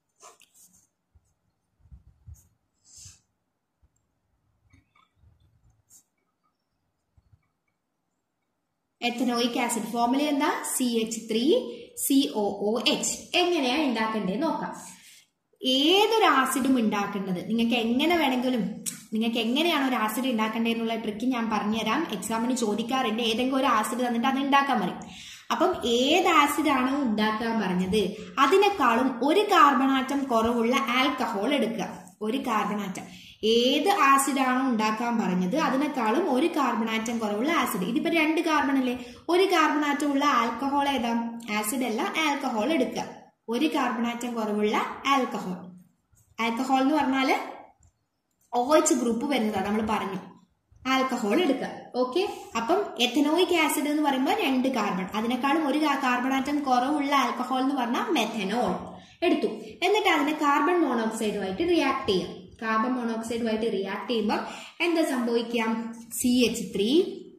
ethanoic acid formula എന്താ C H three C O O H എങ്ങനെയാ ഉണ്ടാക്കേണ്ടത് നോക്കാം ഏതൊരു ആസിഡും ഉണ്ടാക്കേണ്ടത് നിങ്ങൾക്ക് എങ്ങനെ വേണമെങ്കിലും നിങ്ങൾക്ക് എങ്ങനെയാണ് ഒരു ആസിഡ് ഉണ്ടാക്കേണ്ടതെന്നുള്ള ട്രിക്ക് ഞാൻ പറഞ്ഞുതരാം എക്സാമിന് ചോദിക്കാറുണ്ട് ഏതെങ്കിലും ഒരു ആസിഡ് തന്നിട്ട് അത് ഉണ്ടാക്കാൻ പറയും അപ്പം ഏത് ആസിഡ് ആണോ ഉണ്ടാക്കാൻ പറഞ്ഞത് അതിനേക്കാളും ഒരു കാർബൺ ആറ്റം കുറവുള്ള ആൽക്കഹോൾ എടുക്കുക ഒരു കാർബൺ ആറ്റം ഏത് ആസിഡ് ആണോ ഉണ്ടാക്കാൻ പറഞ്ഞത് അതിനേക്കാളും ഒരു കാർബൺ ആറ്റം കുറവുള്ള ആസിഡ് ഇതിപ്പോ രണ്ട് കാർബൺ അല്ലേ ഒരു കാർബൺ ആറ്റം ഉള്ള ആൽക്കഹോൾ ഏതാ ആസിഡ് അല്ല ആൽക്കഹോൾ എടുക്കുക ഒരു കാർബൺ ആറ്റം കുറവുള്ള ആൽക്കഹോൾ ആൽക്കഹോൾ എന്ന് പറഞ്ഞാല് ഒ എച്ച് ഗ്രൂപ്പ് വരുന്നതാണ് നമ്മൾ പറഞ്ഞു ആൽക്കഹോൾ എടുക്കുക ഓക്കെ അപ്പം എഥനോയിക് ആസിഡ് എന്ന് പറയുമ്പോൾ രണ്ട് കാർബൺ അതിനേക്കാളും ഒരു കാർബൺ ആറ്റം കുറവുള്ള ആൽക്കഹോൾ എന്ന് പറഞ്ഞാൽ മെഥനോൾ എടുത്തു എന്നിട്ട് അതിനെ കാർബൺ മോണോക്സൈഡുമായിട്ട് റിയാക്ട് ചെയ്യാം കാർബൺ മോണോക്സൈഡുമായിട്ട് റിയാക്ട് ചെയ്യുമ്പോൾ എന്താ സംഭവിക്കാം സി എച്ച് ത്രീ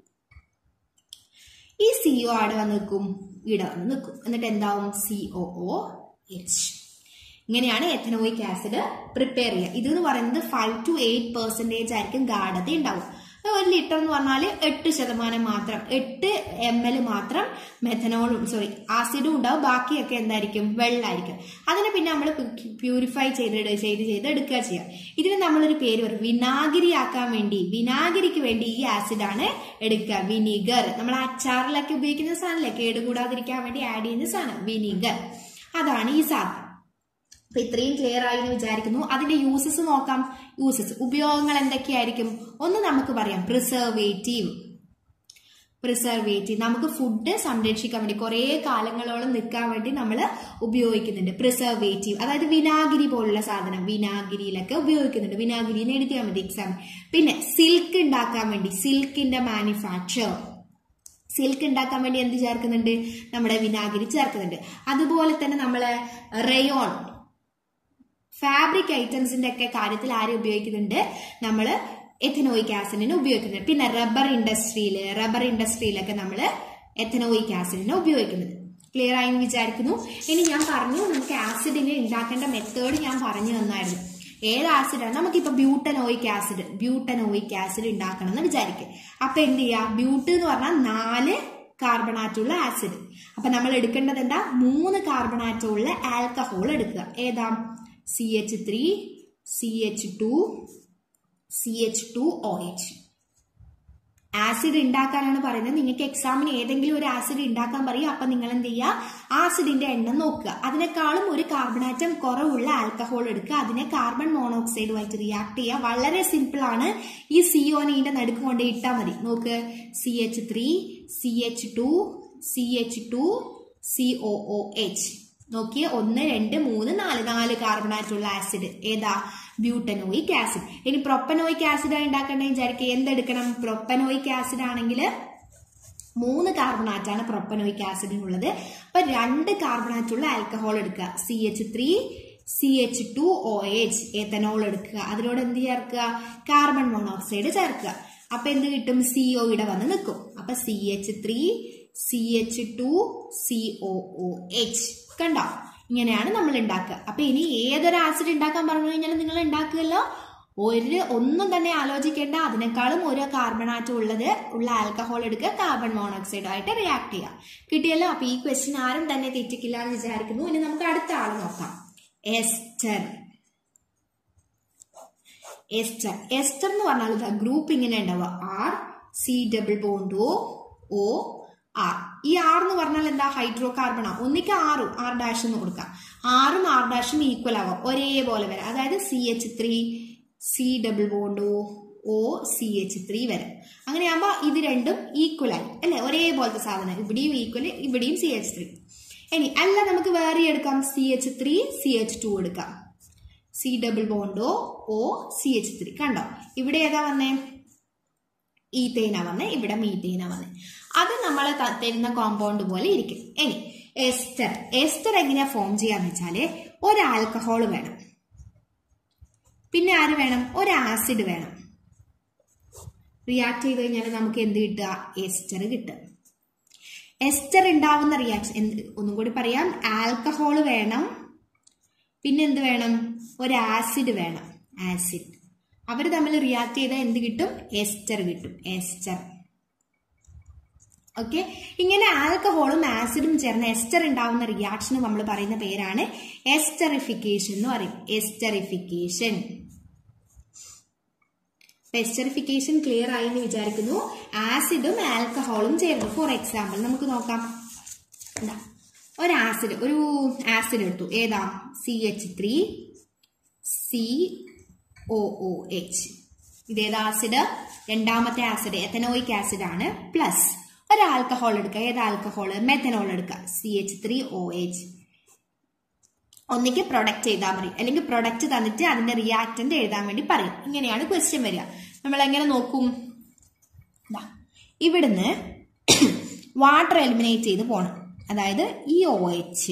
ഈ സി ഒ അവിടെ വന്ന് നിൽക്കും ഇവിടെ വന്ന് നിൽക്കും എന്നിട്ട് എന്താവും സി ഒ ഒ എച്ച് ഇങ്ങനെയാണ് എഥനോയിക് ആസിഡ് പ്രിപ്പയർ ചെയ്യുക ഇത് എന്ന് പറയുന്നത് ഫൈവ് ടു എയ്റ്റ് പെർസെൻറ്റേജ് ആയിരിക്കും ഗാഠത ഉണ്ടാവും ഒരു ലിറ്റർ എന്ന് പറഞ്ഞാൽ എട്ട് ശതമാനം മാത്രം എട്ട് എം എൽ മാത്രം മെഥനോളും സോറി ആസിഡും ഉണ്ടാവും ബാക്കിയൊക്കെ എന്തായിരിക്കും വെള്ളമായിരിക്കും അതിനെ പിന്നെ നമ്മൾ പ്യൂരിഫൈ ചെയ്ത് ചെയ്ത് ചെയ്ത് എടുക്കുക ചെയ്യുക ഇതിന് നമ്മളൊരു പേര് പറയും വിനാഗിരി ആക്കാൻ വേണ്ടി വിനാഗിരിക്ക് വേണ്ടി ഈ ആസിഡാണ് എടുക്കുക വിനീഗർ നമ്മൾ അച്ചാറിലൊക്കെ ഉപയോഗിക്കുന്ന സാധനമല്ലേ കേടുകൂടാതിരിക്കാൻ വേണ്ടി ആഡ് ചെയ്യുന്ന സാധനം വിനീഗർ അതാണ് ഈ സാധനം അപ്പൊ ഇത്രയും ക്ലിയർ ആയി എന്ന് വിചാരിക്കുന്നു അതിന്റെ യൂസസ് നോക്കാം യൂസസ് ഉപയോഗങ്ങൾ എന്തൊക്കെയായിരിക്കും ഒന്ന് നമുക്ക് പറയാം പ്രിസർവേറ്റീവ് പ്രിസർവേറ്റീവ് നമുക്ക് ഫുഡ് സംരക്ഷിക്കാൻ വേണ്ടി കുറേ കാലങ്ങളോളം നിൽക്കാൻ വേണ്ടി നമ്മൾ ഉപയോഗിക്കുന്നുണ്ട് പ്രിസർവേറ്റീവ് അതായത് വിനാഗിരി പോലുള്ള സാധനം വിനാഗിരിയിലൊക്കെ ഉപയോഗിക്കുന്നുണ്ട് വിനാഗിരി എന്ന് എഴുതിയാൽ മതി എക്സാം പിന്നെ സിൽക്ക് ഉണ്ടാക്കാൻ വേണ്ടി സിൽക്കിന്റെ മാനുഫാക്ചർ സിൽക്ക് ഉണ്ടാക്കാൻ വേണ്ടി എന്ത് ചേർക്കുന്നുണ്ട് നമ്മുടെ വിനാഗിരി ചേർക്കുന്നുണ്ട് അതുപോലെ തന്നെ നമ്മൾ റയോൺ ഫാബ്രിക് ഐറ്റംസിന്റെ ഒക്കെ കാര്യത്തിൽ ആരെ ഉപയോഗിക്കുന്നുണ്ട് നമ്മൾ എഥനോയിക് ആസിഡിനെ ഉപയോഗിക്കുന്നുണ്ട് പിന്നെ റബ്ബർ ഇൻഡസ്ട്രിയിൽ റബ്ബർ ഇൻഡസ്ട്രിയിലൊക്കെ നമ്മൾ എഥനോയിക് ആസിഡിനെ ഉപയോഗിക്കുന്നത് ക്ലിയർ ആയി എന്ന് വിചാരിക്കുന്നു ഇനി ഞാൻ പറഞ്ഞു നമുക്ക് ആസിഡിനെ ഉണ്ടാക്കേണ്ട മെത്തേഡ് ഞാൻ പറഞ്ഞു തന്നായിരുന്നു ഏത് ആസിഡാണ് നമുക്കിപ്പോ ബ്യൂട്ടനോയിക് ആസിഡ് ബ്യൂട്ടനോയിക് ആസിഡ് ഉണ്ടാക്കണം എന്ന് വിചാരിക്കുക അപ്പൊ എന്ത് ചെയ്യാ ബ്യൂട്ട് എന്ന് പറഞ്ഞാൽ നാല് കാർബണാറ്റുള്ള ആസിഡ് അപ്പൊ നമ്മൾ എടുക്കേണ്ടത് എന്താ മൂന്ന് കാർബണാറ്റുള്ള ആൽക്കഹോൾ എടുക്കുക ഏതാ C H three C H two C H two O H acid ഉണ്ടാക്കാനാണ് പറയുന്നത് നിങ്ങൾക്ക് എക്സാമിന് ഏതെങ്കിലും ഒരു ആസിഡ് ഉണ്ടാക്കാൻ പറയും അപ്പൊ നിങ്ങൾ എന്ത് ചെയ്യുക ആസിഡിന്റെ എണ്ണം നോക്കുക അതിനേക്കാളും ഒരു കാർബണാറ്റം കുറവുള്ള ആൽക്കഹോൾ എടുക്കുക അതിനെ കാർബൺ മോണോക്സൈഡുമായിട്ട് റിയാക്ട് ചെയ്യുക വളരെ സിമ്പിൾ ആണ് ഈ സിഒനെ ഇതിന്റെ നടുക്ക് കൊണ്ട് ഇട്ടാൽ മതി നോക്ക് C H three C H two C H two C O O H നോക്കിയേ ഒന്ന് രണ്ട് മൂന്ന് നാല് നാല് കാർബണാറ്റുള്ള ആസിഡ് ഏതാ ബ്യൂട്ടനോയിക് ആസിഡ് ഇനി പ്രൊപ്പനോയിക് ആസിഡ് ഉണ്ടാക്കണ്ടേ വിചാരിക്കുക എന്തെടുക്കണം പ്രൊപ്പനോയിക് ആസിഡ് ആണെങ്കിൽ മൂന്ന് കാർബണാറ്റാണ് പ്രൊപ്പനോയിക് ആസിഡിനുള്ളത് അപ്പൊ രണ്ട് കാർബണാറ്റുള്ള ആൽക്കഹോൾ എടുക്കുക C H three C H two O H ethanol എടുക്കുക അതിനോട് എന്ത് ചേർക്കുക കാർബൺ മോണോക്സൈഡ് ചേർക്കുക അപ്പൊ എന്ത് കിട്ടും സിഒ ഇവിടെ വന്ന് നിൽക്കും അപ്പൊ C H three C H two C O O H കണ്ടോ ഇങ്ങനെയാണ് നമ്മൾ ഉണ്ടാക്കുക അപ്പൊ ഇനി ഏതൊരു ആസിഡ് ഉണ്ടാക്കാൻ പറഞ്ഞു കഴിഞ്ഞാൽ നിങ്ങൾ ഉണ്ടാക്കുകയല്ലോ ഒരു ഒന്നും തന്നെ ആലോചിക്കേണ്ട അതിനേക്കാളും ഓരോ കാർബൺ ആറ്റം ഉള്ളത് ഉള്ള ആൽക്കഹോൾ എടുക്കുക കാർബൺ മോണോക്സൈഡ് ആയിട്ട് റിയാക്ട് ചെയ്യുക കിട്ടിയല്ലോ അപ്പൊ ഈ ക്വസ്റ്റ്യൻ ആരും തന്നെ തെറ്റിക്കില്ല എന്ന് വിചാരിക്കുന്നു ഇനി നമുക്ക് അടുത്ത ആൾ നോക്കാം എസ്റ്റർ എസ്റ്റർ എസ്റ്റർ എന്ന് പറഞ്ഞാൽ ഇതാ ഗ്രൂപ്പ് ഇങ്ങനെ ഉണ്ടാവുക R C double bond O O R ഈ ആർ എന്ന് പറഞ്ഞാൽ എന്താ ഹൈഡ്രോ കാർബൺ ആ ഒന്നിക്ക് ആറും ആർ ഡാഷ് എന്ന് കൊടുക്കാം ആറും ആർ ഡാഷും ഈക്വൽ ആവാം ഒരേപോലെ വരാം അതായത് C H three C double bond O O C H three വരെ അങ്ങനെയാകുമ്പോൾ ഇത് രണ്ടും ഈക്വൽ ആയി അല്ലെ ഒരേപോലത്തെ സാധനം ഇവിടെയും ഈക്വൽ ഇവിടെയും സി എച്ച് ത്രീ ഇനി അല്ല നമുക്ക് വേറെ എടുക്കാം C H three C H two എടുക്കാം സി ഡബിൾ ബോണ്ടോ ഒ സി എച്ച് ത്രീ കണ്ടോ ഇവിടെ ഏതാ വന്നേ ഈത്തേന വന്നേ ഇവിടെ മീത്തേന വന്നേ അത് നമ്മൾ തരുന്ന കോമ്പൗണ്ട് പോലെ ഇരിക്കും ഇനി എസ്റ്റർ എസ്റ്റർ എങ്ങനെയാ ഫോം ചെയ്യാന്ന് വെച്ചാല് ഒരു ആൽക്കഹോൾ വേണം പിന്നെ ആര് വേണം ഒരു ആസിഡ് വേണം റിയാക്ട് ചെയ്ത് കഴിഞ്ഞാൽ നമുക്ക് എന്ത് കിട്ടുക എസ്റ്റർ കിട്ടും എസ്റ്റർ ഉണ്ടാവുന്ന റിയാക്ഷൻ എന്ത് ഒന്നും കൂടി പറയാം ആൽക്കഹോൾ വേണം പിന്നെ എന്ത് വേണം ഒരു ആസിഡ് വേണം ആസിഡ് അവർ തമ്മിൽ റിയാക്ട് ചെയ്താൽ എന്ത് കിട്ടും എസ്റ്റർ കിട്ടും എസ്റ്റർ ഓക്കെ ഇങ്ങനെ ആൽക്കഹോളും ആസിഡും ചേർന്ന് എസ്റ്റർ ഉണ്ടാവുന്ന റിയാക്ഷന് നമ്മൾ പറയുന്ന പേരാണ് എസ്റ്ററിഫിക്കേഷൻ എന്ന് പറയും എസ്റ്ററിഫിക്കേഷൻ എസ്റ്ററിഫിക്കേഷൻ ക്ലിയർ ആയി എന്ന് വിചാരിക്കുന്നു ആസിഡും ആൽക്കഹോളും ചേർന്നു ഫോർ എക്സാമ്പിൾ നമുക്ക് നോക്കാം എന്താ ഒരു ആസിഡ് ഒരു ആസിഡ് എടുത്തു ഏതാ C H three C O O H ഇതേത് ആസിഡ് രണ്ടാമത്തെ ആസിഡ് എത്തനോയിക് ആസിഡ് ആണ് പ്ലസ് ഒരു ആൽക്കഹോൾ എടുക്കുക ഏത് ആൽക്കഹോൾ മെത്തനോൾ എടുക്കുക C H three O H ഒന്നിക്ക് പ്രൊഡക്റ്റ് ചെയ്താൽ മതി അല്ലെങ്കിൽ പ്രൊഡക്റ്റ് തന്നിട്ട് അതിന്റെ റിയാക്ടന്റ് എഴുതാൻ വേണ്ടി പറയും ഇങ്ങനെയാണ് ക്വസ്റ്റ്യൻ വരിക നമ്മൾ എങ്ങനെ നോക്കും ഇവിടുന്ന് വാട്ടർ എലിമിനേറ്റ് ചെയ്ത് പോകണം അതായത് ഈ ഒ എച്ച്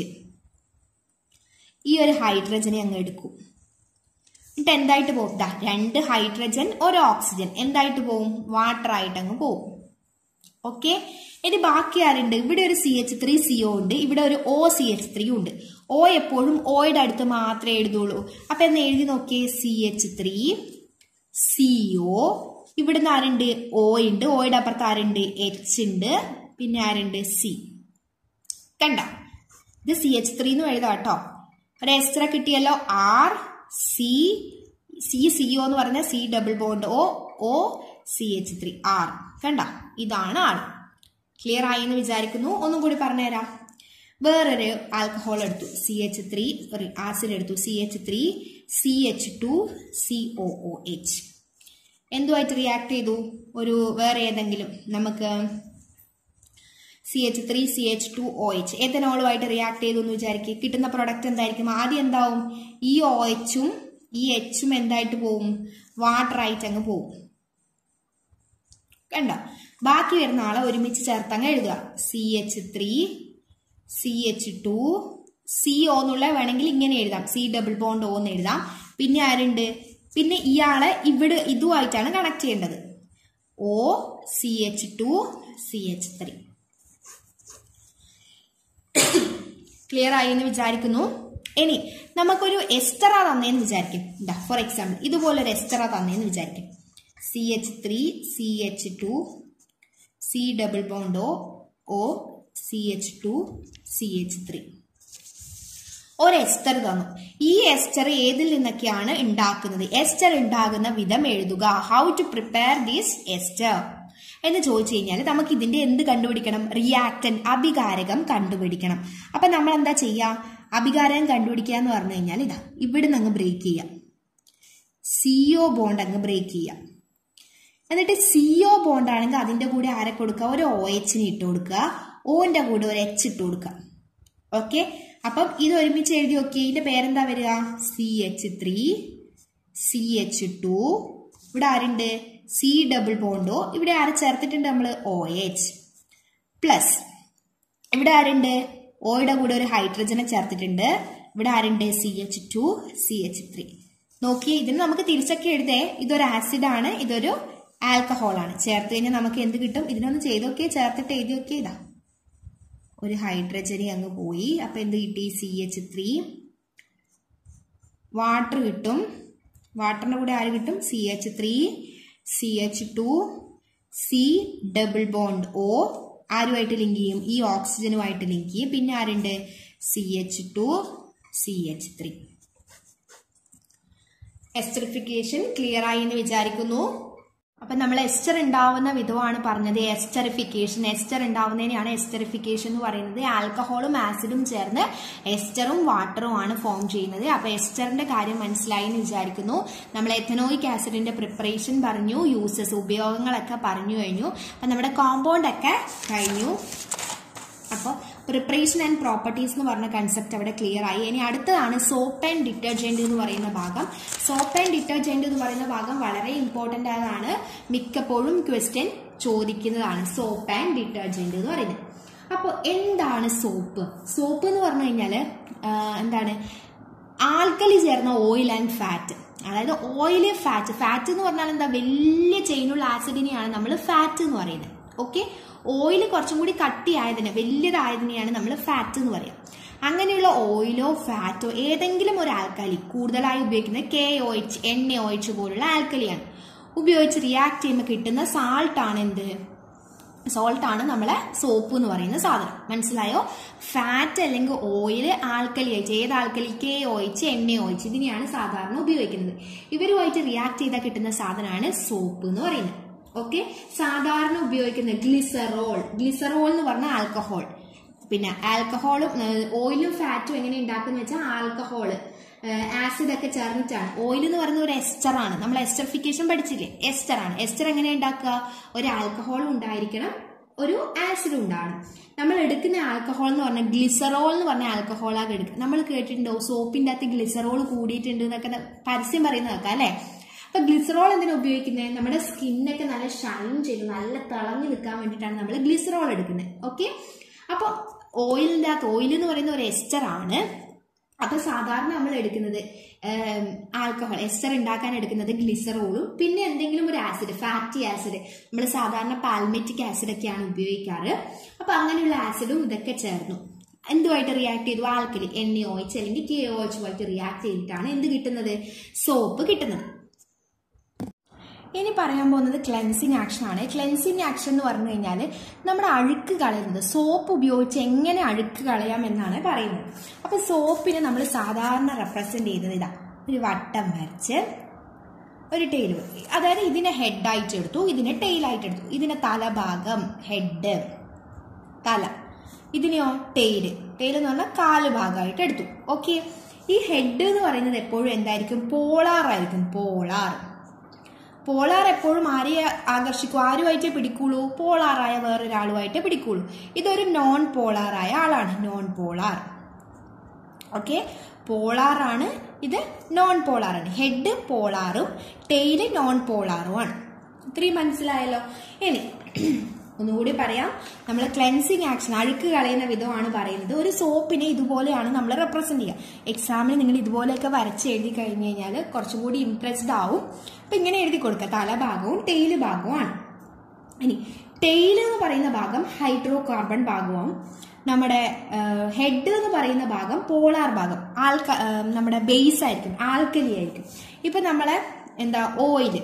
ഈ ഒരു ഹൈഡ്രജനെ അങ്ങ് എടുക്കും എന്നിട്ട് എന്തായിട്ട് പോകും ദാ രണ്ട് ഹൈഡ്രജൻ ഒരു ഓക്സിജൻ എന്തായിട്ട് പോവും വാട്ടർ ആയിട്ട് അങ്ങ് പോവും ഓക്കെ ഇനി ബാക്കി ആരുണ്ട് ഇവിടെ ഒരു C H three C O ഉണ്ട് ഇവിടെ ഒരു ഒ സി എച്ച് ത്രീ ഉണ്ട് ഒ എപ്പോഴും ഒയുടെ അടുത്ത് മാത്രമേ എഴുതുള്ളൂ അപ്പൊ എന്ന് എഴുതി നോക്കിയേ C H three C O ഇവിടുന്ന് ആരുണ്ട് ഒ ഉണ്ട് ഒയുടെ അപ്പുറത്ത് ആരുണ്ട് എച്ച് ഉണ്ട് പിന്നെ ആരുണ്ട് സി കണ്ട ഇത് സി എച്ച് ത്രീ എന്ന് എഴുതാം കേട്ടോ ഒരു എക്സ്ട്ര കിട്ടിയല്ലോ R C C C O എന്ന് പറഞ്ഞ C double bond O O C H three R കണ്ട ഇതാണ് ആൾ ക്ലിയർ ആയി എന്ന് വിചാരിക്കുന്നു ഒന്നും കൂടി പറഞ്ഞുതരാം വേറൊരു ആൽക്കഹോൾ എടുത്തു C H three sorry acid എടുത്തു C H three C H two C O O H എന്തുമായിട്ട് റിയാക്ട് ചെയ്തു ഒരു വേറെ ഏതെങ്കിലും നമുക്ക് C H three C H two O H എത്തനോളുമായിട്ട് റിയാക്ട് ചെയ്തു എന്ന് വിചാരിക്കുക കിട്ടുന്ന പ്രൊഡക്റ്റ് എന്തായിരിക്കും ആദ്യം എന്താവും ഈ ഒ എച്ചും ഈ എച്ചും എന്തായിട്ട് പോവും വാട്ടർ ആയിട്ട് അങ്ങ് പോവും കണ്ടോ ബാക്കി വരുന്ന ആളെ ഒരുമിച്ച് ചേർത്തങ്ങ് എഴുതുക C H three C H two C O എന്നുള്ള വേണമെങ്കിൽ ഇങ്ങനെ എഴുതാം സി ഡബിൾ ബോണ്ട് ഒ എന്ന് എഴുതാം പിന്നെ ആരുണ്ട് പിന്നെ ഇയാളെ ഇവിടെ ഇതുമായിട്ടാണ് കണക്ട് ചെയ്യേണ്ടത് O C H two C H three clear ആയി എന്ന് വിചാരിക്കുന്നു ഇനി നമുക്കൊരു എസ്റ്ററ തന്നേന്ന് വിചാരിക്കും എന്താ ഫോർ എക്സാമ്പിൾ ഇതുപോലൊരു എസ്റ്ററ തന്നേന്ന് വിചാരിക്കും C H three C H two C double bond O O C H two C H three ഒരു എസ്റ്റർ തന്നു ഈ എസ്റ്റർ ഏതിൽ നിന്നൊക്കെയാണ് ഉണ്ടാക്കുന്നത് എസ്റ്റർ ഉണ്ടാകുന്ന വിധം എഴുതുക how to prepare this ester എന്ന് ചോദിച്ചു കഴിഞ്ഞാൽ നമുക്ക് ഇതിന്റെ എന്ത് കണ്ടുപിടിക്കണം റിയാക്ടൻ അഭികാരകം കണ്ടുപിടിക്കണം അപ്പൊ നമ്മൾ എന്താ ചെയ്യുക അഭികാരകം കണ്ടുപിടിക്കുക എന്ന് പറഞ്ഞു കഴിഞ്ഞാൽ ഇതാ ഇവിടുന്ന് അങ്ങ് ബ്രേക്ക് ചെയ്യാം സിഒ ബോണ്ട് അങ്ങ് ബ്രേക്ക് ചെയ്യാം എന്നിട്ട് സിഒ ബോണ്ട് ആണെങ്കിൽ അതിന്റെ കൂടെ ആരെ കൊടുക്കുക ഒരു ഒ എച്ചിന് ഇട്ട് കൊടുക്കുക ഓന്റെ കൂടെ ഒരു എച്ച് ഇട്ട് കൊടുക്കുക ഓക്കെ അപ്പം ഇത് ഒരുമിച്ച് എഴുതി നോക്കി ഇതിന്റെ പേരെന്താ വരിക C H three C H two ഇവിടെ ആരുണ്ട് സി ഡബിൾ ബോണ്ടോ ഇവിടെ ആരെ ചേർത്തിട്ടുണ്ട് നമ്മൾ ഒ എച്ച് പ്ലസ് ഇവിടെ ആരുണ്ട് ഓയുടെ കൂടെ ഒരു ഹൈഡ്രജനെ ചേർത്തിട്ടുണ്ട് ഇവിടെ ആരുണ്ട് C H two C H three നോക്കി ഇതിന് നമുക്ക് തിരിച്ചൊക്കെ എഴുതേ ഇതൊരു ആസിഡ് ആണ് ഇതൊരു ആൽക്കഹോൾ ആണ് ചേർത്ത് കഴിഞ്ഞാൽ നമുക്ക് എന്ത് കിട്ടും ഇതിനൊന്ന് ചെയ്തൊക്കെ ചേർത്തിട്ട് എഴുതി നോക്കിയേ ഇതാ ഒരു ഹൈഡ്രജനി അങ്ങ് പോയി അപ്പൊ എന്ത് കിട്ടി സി എച്ച് ത്രീ വാട്ടർ കിട്ടും വാട്ടറിന്റെ കൂടെ ആര് കിട്ടും C H three C H two C double bond O ആരുമായിട്ട് ലിങ്ക് ചെയ്യും ഈ ഓക്സിജനുമായിട്ട് ലിങ്ക് ചെയ്യും പിന്നെ ആരുണ്ട് C H two C H three esterification clear ആയി എന്ന് വിചാരിക്കുന്നു അപ്പൊ നമ്മൾ എസ്റ്റർ ഉണ്ടാവുന്ന വിധമാണ് പറഞ്ഞത് എസ്റ്ററിഫിക്കേഷൻ എസ്റ്റർ ഉണ്ടാവുന്നതിനെയാണ് എസ്റ്ററിഫിക്കേഷൻ എന്ന് പറയുന്നത് ആൽക്കഹോളും ആസിഡും ചേർന്ന് എസ്റ്ററും വാട്ടറും ആണ് ഫോം ചെയ്യുന്നത് അപ്പൊ എസ്റ്ററിന്റെ കാര്യം മനസ്സിലായി എന്ന് വിചാരിക്കുന്നു നമ്മൾ എഥനോയിക് ആസിഡിന്റെ പ്രിപ്പറേഷൻ പറഞ്ഞു യൂസസ് ഉപയോഗങ്ങളൊക്കെ പറഞ്ഞു കഴിഞ്ഞു അപ്പൊ നമ്മുടെ കോമ്പൗണ്ട് ഒക്കെ കഴിഞ്ഞു അപ്പോൾ പ്രിപ്പറേഷൻ ആൻഡ് പ്രോപ്പർട്ടീസ് എന്ന് പറഞ്ഞ കൺസെപ്റ്റ് അവിടെ ക്ലിയർ ആയി ഇനി അടുത്തതാണ് സോപ്പ് ആൻഡ് ഡിറ്റർജന്റ് എന്ന് പറയുന്ന ഭാഗം സോപ്പ് ആൻഡ് ഡിറ്റർജന്റ് എന്ന് പറയുന്ന ഭാഗം വളരെ ഇമ്പോർട്ടന്റ് ആയതാണ് മിക്കപ്പോഴും ക്വസ്റ്റ്യൻ ചോദിക്കുന്നതാണ് സോപ്പ് ആൻഡ് ഡിറ്റർജന്റ് എന്ന് പറയുന്നത് അപ്പോൾ എന്താണ് സോപ്പ് സോപ്പ് എന്ന് പറഞ്ഞു കഴിഞ്ഞാൽ എന്താണ് ആൽക്കലി ചേർന്ന ഓയിൽ ആൻഡ് ഫാറ്റ് അതായത് ഓയില് ഫാറ്റ് ഫാറ്റ് എന്ന് പറഞ്ഞാൽ എന്താ വലിയ ചെയിനുള്ള ആസിഡിനെയാണ് നമ്മൾ ഫാറ്റ് എന്ന് പറയുന്നത് ഓക്കെ ഓയിൽ കുറച്ചും കൂടി കട്ടിയായതിനെ വലിയതായതിനെയാണ് നമ്മൾ ഫാറ്റ് എന്ന് പറയുക അങ്ങനെയുള്ള ഓയിലോ ഫാറ്റോ ഏതെങ്കിലും ഒരു ആൽക്കലി കൂടുതലായി ഉപയോഗിക്കുന്നത് കെ ഒ എച്ച് എണ്ണ ഒ എച്ച് പോലുള്ള ആൽക്കലിയാണ് ഉപയോഗിച്ച് റിയാക്ട് ചെയ്യുമ്പോൾ കിട്ടുന്ന സാൾട്ട് ആണ് എന്ത് സോൾട്ട് ആണ് നമ്മളെ സോപ്പ് എന്ന് പറയുന്ന സാധനം മനസ്സിലായോ ഫാറ്റ് അല്ലെങ്കിൽ ഓയിൽ ആൽക്കലി ആയിട്ട് ഏത് ആൽക്കലി കെ ഒഴിച്ച് എണ്ണ ഒഴിച്ച് ഇതിനെയാണ് സാധാരണ ഉപയോഗിക്കുന്നത് ഇവരുമായിട്ട് റിയാക്ട് ചെയ്താൽ കിട്ടുന്ന സാധനമാണ് സോപ്പ് എന്ന് പറയുന്നത് ഓക്കെ സാധാരണ ഉപയോഗിക്കുന്ന ഗ്ലിസറോൾ ഗ്ലിസറോൾ എന്ന് പറഞ്ഞ ആൽക്കഹോൾ പിന്നെ ആൽക്കഹോളും ഓയിലും ഫാറ്റും എങ്ങനെ ഉണ്ടാക്കുന്ന വെച്ചാൽ ആൽക്കഹോള് ആസിഡ് ഒക്കെ ചേർന്നിട്ടാണ് ഓയിൽ എന്ന് പറയുന്ന ഒരു എസ്റ്റർ ആണ് നമ്മൾ എസ്റ്ററിഫിക്കേഷൻ പഠിച്ചില്ലേ എസ്റ്റർ ആണ് എസ്റ്റർ എങ്ങനെ ഉണ്ടാക്കുക ഒരു ആൽക്കഹോളും ഉണ്ടായിരിക്കണം ഒരു ആസിഡും ഉണ്ടാവണം നമ്മൾ എടുക്കുന്ന ആൽക്കഹോൾ എന്ന് പറഞ്ഞാൽ ഗ്ലിസറോൾ എന്ന് പറഞ്ഞ ആൽക്കഹോളാണ് എടുക്കുക നമ്മൾ കേട്ടിട്ടുണ്ടോ സോപ്പിന്റെ അകത്ത് ഗ്ലിസറോൾ കൂടിയിട്ടുണ്ട് എന്നൊക്കെ പരസ്യം പറയുന്ന കേൾക്കാം അല്ലേ അപ്പൊ ഗ്ലിസറോൾ എന്തിനാ ഉപയോഗിക്കുന്നത് നമ്മുടെ സ്കിന്നൊക്കെ നല്ല ഷൈൻ ചെയ്ത് നല്ല തിളങ്ങി നിൽക്കാൻ വേണ്ടിയിട്ടാണ് നമ്മൾ ഗ്ലിസറോൾ എടുക്കുന്നത് ഓക്കെ അപ്പൊ ഓയിലിന്റെ അകത്ത് ഓയിൽ എന്ന് പറയുന്ന ഒരു എസ്റ്റർ ആണ് അപ്പൊ സാധാരണ നമ്മൾ എടുക്കുന്നത് ആൽക്കഹോൾ എസ്റ്റർ ഉണ്ടാക്കാൻ എടുക്കുന്നത് ഗ്ലിസറോളും പിന്നെ എന്തെങ്കിലും ഒരു ആസിഡ് ഫാറ്റി ആസിഡ് നമ്മൾ സാധാരണ പാൽമെറ്റിക് ആസിഡ് ഒക്കെയാണ് ഉപയോഗിക്കാറ് അപ്പൊ അങ്ങനെയുള്ള ആസിഡും ഇതൊക്കെ ചേർന്നു എന്തുമായിട്ട് റിയാക്ട് ചെയ്തു ആൽക്കലി എണ്ണ ഓയിച്ച് അല്ലെങ്കിൽ കെ ഓയിച്ചുമായിട്ട് റിയാക്ട് ചെയ്തിട്ടാണ് എന്ത് കിട്ടുന്നത് സോപ്പ് കിട്ടുന്നത് ഇനി പറയാൻ പോകുന്നത് ക്ലെൻസിങ് ആക്ഷൻ ആണ് ക്ലെൻസിങ് ആക്ഷൻ എന്ന് പറഞ്ഞു കഴിഞ്ഞാൽ നമ്മുടെ അഴുക്ക് കളയുന്നത് സോപ്പ് ഉപയോഗിച്ച് എങ്ങനെ അഴുക്ക് കളയാം എന്നാണ് പറയുന്നത് അപ്പൊ സോപ്പിനെ നമ്മൾ സാധാരണ റെപ്രസെന്റ് ചെയ്യുന്നത് ഇതാ ഒരു വട്ടം വരച്ച് ഒരു ടെയിൽ അതായത് ഇതിനെ ഹെഡായിട്ട് എടുത്തു ഇതിനെ ടെയിലായിട്ട് എടുത്തു ഇതിനെ തലഭാഗം ഹെഡ് തല ഇതിനെയോ ടെയില് ടെയിൽ എന്ന് പറഞ്ഞാൽ കാല് ഭാഗമായിട്ട് എടുത്തു ഓക്കെ ഈ ഹെഡ് എന്ന് പറയുന്നത് എപ്പോഴും എന്തായിരിക്കും പോളാർ ആയിരിക്കും പോളാർ പോളാർ എപ്പോഴും ആരെ ആകർഷിക്കും ആരുമായിട്ടേ പിടിക്കുള്ളൂ പോളാറായ വേറൊരാളുമായിട്ടേ പിടിക്കുള്ളൂ ഇതൊരു നോൺ പോളാറായ ആളാണ് നോൺ പോളാർ ഓക്കെ പോളാറാണ് ഇത് നോൺ പോളാറാണ് ഹെഡ് പോളാറും ടെയില് നോൺ പോളാറും ആണ് ഇത്രയും മനസ്സിലായല്ലോ ഇനി ഒന്നുകൂടി പറയാം നമ്മൾ ക്ലെൻസിങ് ആക്ഷൻ അഴുക്ക് കളയുന്ന വിധമാണ് പറയുന്നത് ഒരു സോപ്പിനെ ഇതുപോലെയാണ് നമ്മൾ റെപ്രസെന്റ് ചെയ്യുക എക്സാമിന് നിങ്ങൾ ഇതുപോലെയൊക്കെ വരച്ച് എഴുതി കഴിഞ്ഞ് കഴിഞ്ഞാൽ കുറച്ചും കൂടി ഇംപ്രസ്ഡ് ആവും അപ്പൊ ഇങ്ങനെ എഴുതി കൊടുക്കുക തലഭാഗവും ടെയില് ഭാഗവുമാണ് ഇനി ടെയിൽ എന്ന് പറയുന്ന ഭാഗം ഹൈഡ്രോ കാർബൺ ഭാഗവും നമ്മുടെ ഹെഡ് എന്ന് പറയുന്ന ഭാഗം പോളാർ ഭാഗം ആൽക്ക ആ, നമ്മുടെ ബേസ് ആയിരിക്കും ആൽക്കലി ആയിരിക്കും ഇപ്പൊ നമ്മളെ എന്താ ഓയില്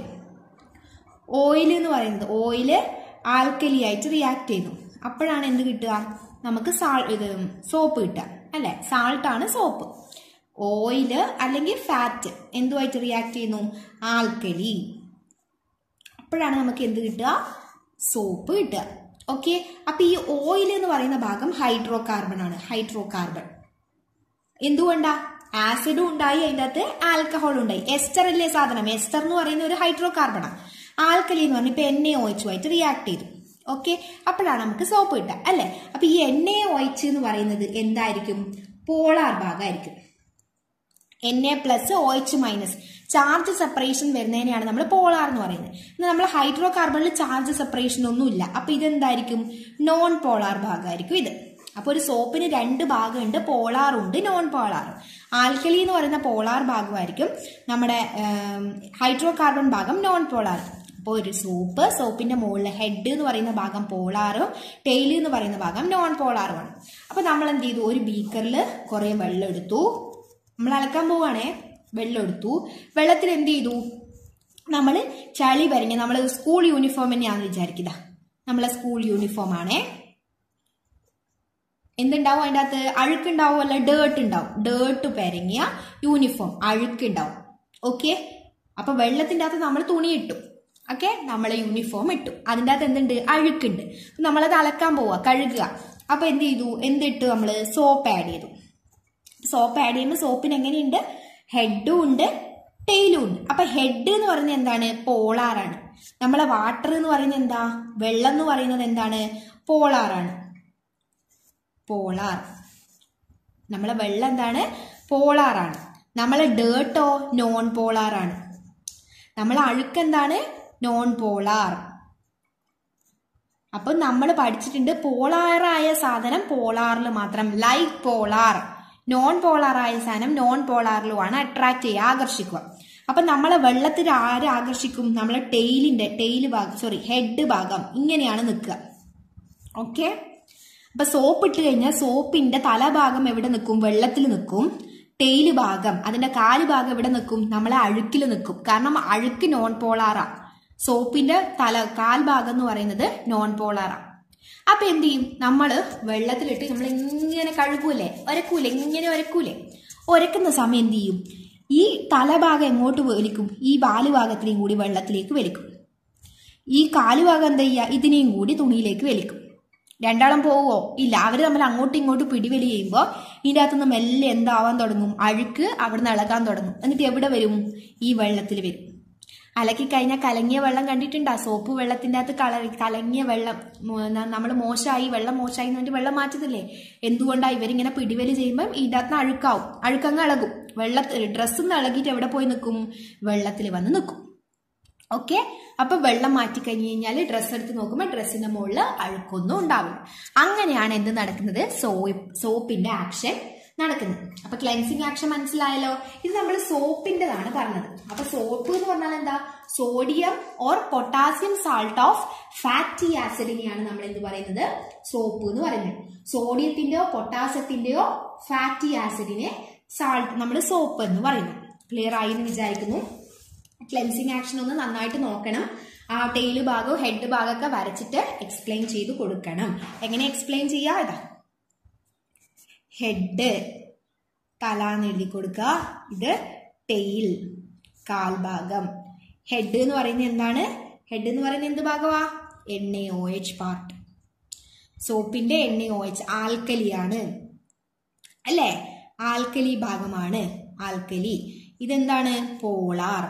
ഓയിൽ എന്ന് പറയുന്നത് ഓയില് ആൽക്കലി ആയിട്ട് റിയാക്ട് ചെയ്യുന്നു അപ്പോഴാണ് എന്ത് കിട്ടുക നമുക്ക് സാൾ ഇത് സോപ്പ് കിട്ടുക അല്ലെ സാൾട്ട് ആണ് സോപ്പ് ഓയില് അല്ലെങ്കിൽ ഫാറ്റ് എന്തുമായിട്ട് റിയാക്ട് ചെയ്യുന്നു ആൽക്കലി അപ്പോഴാണ് നമുക്ക് എന്ത് കിട്ടുക സോപ്പ് കിട്ടുക ഓക്കെ അപ്പൊ ഈ ഓയിൽ എന്ന് പറയുന്ന ഭാഗം ഹൈഡ്രോ കാർബൺ ആണ് ഹൈഡ്രോ കാർബൺ എന്തുകൊണ്ടാ ആസിഡും ഉണ്ടായി അതിൻ്റെ അകത്ത് ആൽക്കഹോൾ ഉണ്ടായി എസ്റ്റർ അല്ലേ സാധനം എസ്റ്റർ എന്ന് പറയുന്ന ഒരു ഹൈഡ്രോ കാർബണാണ് ആൽക്കലി എന്ന് പറഞ്ഞാൽ ഇപ്പൊ എൻ എ ആയിട്ട് റിയാക്ട് ചെയ്തു ഓക്കെ അപ്പോഴാണ് നമുക്ക് സോപ്പ് കിട്ടുക അല്ലെ അപ്പൊ ഈ എൻ എ എന്ന് പറയുന്നത് എന്തായിരിക്കും പോളാർ ഭാഗമായിരിക്കും N A plus O H minus charge separation വരുന്നതിനെയാണ് നമ്മൾ പോളാർ എന്ന് പറയുന്നത് എന്നാൽ നമ്മൾ ഹൈഡ്രോ കാർബണിൽ ചാർജ് സെപ്പറേഷൻ ഒന്നും ഇല്ല അപ്പൊ ഇതെന്തായിരിക്കും നോൺ പോളാർ ഭാഗമായിരിക്കും ഇത് അപ്പൊ ഒരു സോപ്പിന് രണ്ട് ഭാഗമുണ്ട് പോളാർ ഉണ്ട് നോൺ പോളാർ ആൽക്കലി എന്ന് പറയുന്ന പോളാർ ഭാഗമായിരിക്കും നമ്മുടെ ഹൈഡ്രോ കാർബൺ ഭാഗം നോൺ പോളാർ അപ്പോൾ ഒരു സോപ്പ് സോപ്പിന്റെ മുകളിൽ ഹെഡ് എന്ന് പറയുന്ന ഭാഗം പോളാറും ടെയിൽ എന്ന് പറയുന്ന ഭാഗം നോൺ പോളാറുമാണ് അപ്പൊ നമ്മൾ എന്ത് ചെയ്തു ഒരു ബീക്കറിൽ കുറെ വെള്ളം എടുത്തു നമ്മൾ അലക്കാൻ പോവാണേ വെള്ളം എടുത്തു വെള്ളത്തിൽ എന്ത് ചെയ്തു നമ്മൾ ചളി വരഞ്ഞ് നമ്മൾ സ്കൂൾ യൂണിഫോം തന്നെയാണെന്ന് വിചാരിക്കുക നമ്മളെ സ്കൂൾ യൂണിഫോം ആണേ എന്തുണ്ടാവും അതിൻ്റെ അകത്ത് അഴുക്കുണ്ടാവും അല്ല ഡേർട്ട് ഉണ്ടാവും ഡേർട്ട് പെരങ്ങിയ യൂണിഫോം അഴുക്കുണ്ടാവും ഓക്കെ അപ്പൊ വെള്ളത്തിന്റെ അകത്ത് നമ്മൾ തുണി ഇട്ടു ഓക്കെ നമ്മളെ യൂണിഫോം ഇട്ടു അതിൻ്റെ അകത്ത് എന്തുണ്ട് അഴുക്കുണ്ട് അപ്പൊ നമ്മളത് അലക്കാൻ പോവുക കഴുകുക അപ്പൊ എന്ത് ചെയ്തു എന്തിട്ടു നമ്മൾ സോപ്പ് ആഡ് ചെയ്തു സോപ്പ് ആഡ് ചെയ്യുമ്പോൾ സോപ്പിന് എങ്ങനെയുണ്ട് ഹെഡും ഉണ്ട് ടെയിലും ഉണ്ട് അപ്പൊ ഹെഡ് എന്ന് പറയുന്നത് എന്താണ് പോളാറാണ് നമ്മളെ വാട്ടർ എന്ന് പറയുന്നത് എന്താ വെള്ളം എന്ന് പറയുന്നത് എന്താണ് പോളാറാണ് പോളാർ നമ്മളെ വെള്ളം എന്താണ് പോളാറാണ് നമ്മളെ ഡേർട്ടോ നോൺ പോളാറാണ് നമ്മളെ അഴുക്ക് എന്താണ് നോൺ പോളാർ അപ്പൊ നമ്മൾ പഠിച്ചിട്ടുണ്ട് പോളാറായ സാധനം പോളാറിൽ മാത്രം ലൈക്ക് പോളാർ നോൺ പോളാറായ സാധനം നോൺ പോളാറിലുമാണ് അട്രാക്ട് ചെയ്യുക ആകർഷിക്കുക അപ്പൊ നമ്മളെ വെള്ളത്തിൽ ആര് ആകർഷിക്കും നമ്മളെ ടെയിലിന്റെ ടെയിൽ ഭാഗം സോറി ഹെഡ് ഭാഗം ഇങ്ങനെയാണ് നിൽക്കുക ഓക്കെ അപ്പൊ സോപ്പ് ഇട്ട് കഴിഞ്ഞാൽ സോപ്പിന്റെ തലഭാഗം എവിടെ നിൽക്കും വെള്ളത്തിൽ നിൽക്കും ടെയില് ഭാഗം അതിന്റെ കാല് ഭാഗം എവിടെ നിൽക്കും നമ്മളെ അഴുക്കിൽ നിൽക്കും കാരണം അഴുക്ക് നോൺ പോളാറാ സോപ്പിന്റെ തല കാൽ ഭാഗം എന്ന് പറയുന്നത് നോൺ പോളാറാ അപ്പൊ എന്ത് ചെയ്യും നമ്മള് വെള്ളത്തിലിട്ട് നമ്മൾ ഇങ്ങനെ കഴുകൂലേ ഒരക്കൂലേ ഇങ്ങനെ ഒരക്കൂലേ ഒരക്കുന്ന സമയം എന്ത് ചെയ്യും ഈ തലഭാഗം എങ്ങോട്ട് വലിക്കും ഈ വാല് ഭാഗത്തിനെയും കൂടി വെള്ളത്തിലേക്ക് വലിക്കും ഈ കാലുഭാഗം എന്താ ചെയ്യുക ഇതിനെയും കൂടി തുണിയിലേക്ക് വലിക്കും രണ്ടാളും പോവോ ഇല്ല അവര് തമ്മിൽ അങ്ങോട്ടും ഇങ്ങോട്ടും പിടിവലി ചെയ്യുമ്പോൾ ഇതിൻ്റെ അകത്തുനിന്ന് മെല്ലെ എന്താവാൻ തുടങ്ങും അഴുക്ക് അവിടുന്ന് ഇളകാൻ തുടങ്ങും എന്നിട്ട് എവിടെ വരും ഈ വെള്ളത്തിൽ വരും അലക്കി കഴിഞ്ഞാൽ കലങ്ങിയ വെള്ളം കണ്ടിട്ടുണ്ടാ സോപ്പ് വെള്ളത്തിൻ്റെ അകത്ത് കള കലങ്ങിയ വെള്ളം നമ്മൾ മോശമായി വെള്ളം മോശമായി എന്ന് പറഞ്ഞിട്ട് വെള്ളം മാറ്റത്തില്ലേ എന്തുകൊണ്ടാണ് ഇവരിങ്ങനെ പിടിവലി ചെയ്യുമ്പം ഇതിൻ്റെ അകത്ത് അഴുക്കാവും അഴുക്കങ്ങ് ഇളകും വെള്ളത്തിൽ ഡ്രസ്സിൽ നിന്ന് ഇളകിയിട്ട് എവിടെ പോയി നിൽക്കും വെള്ളത്തിൽ വന്ന് നിൽക്കും ഓക്കെ അപ്പൊ വെള്ളം മാറ്റി കഴിഞ്ഞ് കഴിഞ്ഞാൽ ഡ്രസ്സ് എടുത്ത് നോക്കുമ്പോൾ ഡ്രസ്സിന്റെ മുകളിൽ അഴുക്കൊന്നും ഉണ്ടാവില്ല അങ്ങനെയാണ് എന്ത് നടക്കുന്നത് സോപ്പ് സോപ്പിന്റെ ആക്ഷൻ നടക്കുന്നത് അപ്പൊ ക്ലെൻസിങ് ആക്ഷൻ മനസ്സിലായല്ലോ ഇത് നമ്മൾ സോപ്പിന്റെതാണ് പറഞ്ഞത് അപ്പൊ സോപ്പ് എന്ന് പറഞ്ഞാൽ എന്താ sodium or potassium salt of fatty ആസിഡിനെയാണ് നമ്മൾ എന്ത് പറയുന്നത് സോപ്പ് എന്ന് പറയുന്നത് സോഡിയത്തിന്റെയോ പൊട്ടാസ്യത്തിന്റെയോ ഫാറ്റി ആസിഡിനെ സാൾട്ട് നമ്മൾ സോപ്പ് എന്ന് പറയുന്നു ക്ലിയർ ആയി എന്ന് വിചാരിക്കുന്നു ക്ലെൻസിങ് ആക്ഷൻ ഒന്ന് നന്നായിട്ട് നോക്കണം ആ ടെയില് ഭാഗവും ഹെഡ് ഭാഗമൊക്കെ വരച്ചിട്ട് എക്സ്പ്ലെയിൻ ചെയ്ത് കൊടുക്കണം എങ്ങനെ എക്സ്പ്ലെയിൻ ചെയ്യാ ഇതാ ഹെഡ് തല എന്ന് എഴുതി കൊടുക്കുക ഇത് ടെയിൽ കാൽഭാഗം ഹെഡ് എന്ന് പറയുന്നത് എന്താണ് ഹെഡ് എന്ന് പറയുന്നത് എന്ത് ഭാഗമാ N A O H part സോപ്പിന്റെ എൻ എ ഒ എച്ച് ആൽക്കലിയാണ് അല്ലേ ആൽക്കലി ഭാഗമാണ് ആൽക്കലി ഇതെന്താണ് പോളാർ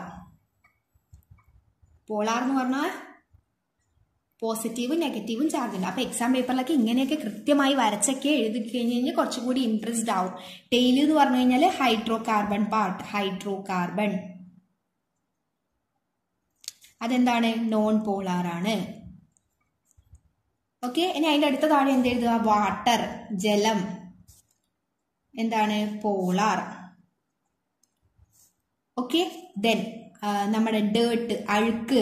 പോളാർ എന്ന് പറഞ്ഞാൽ പോസിറ്റീവും നെഗറ്റീവും ചാർജ് ഉണ്ട് അപ്പൊ എക്സാം പേപ്പറിലൊക്കെ ഇങ്ങനെയൊക്കെ കൃത്യമായി വരച്ചൊക്കെ എഴുതി കഴിഞ്ഞ് കഴിഞ്ഞാൽ കുറച്ചും കൂടി ഇൻട്രസ്റ്റ് ആവും ടെയിൽ എന്ന് പറഞ്ഞു കഴിഞ്ഞാൽ hydrocarbon part hydrocarbon അതെന്താണ് നോൺ പോളാർ ആണ് ഓക്കെ ഇനി അതിന്റെ അടുത്ത താഴെ എന്ത് എഴുതുക വാട്ടർ ജലം എന്താണ് പോളാർ ഓക്കെ ദെൻ നമ്മുടെ ഡേർട്ട് അഴുക്ക്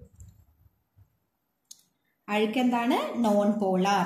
അഴുക്ക് എന്താണ് നോൺ പോളാർ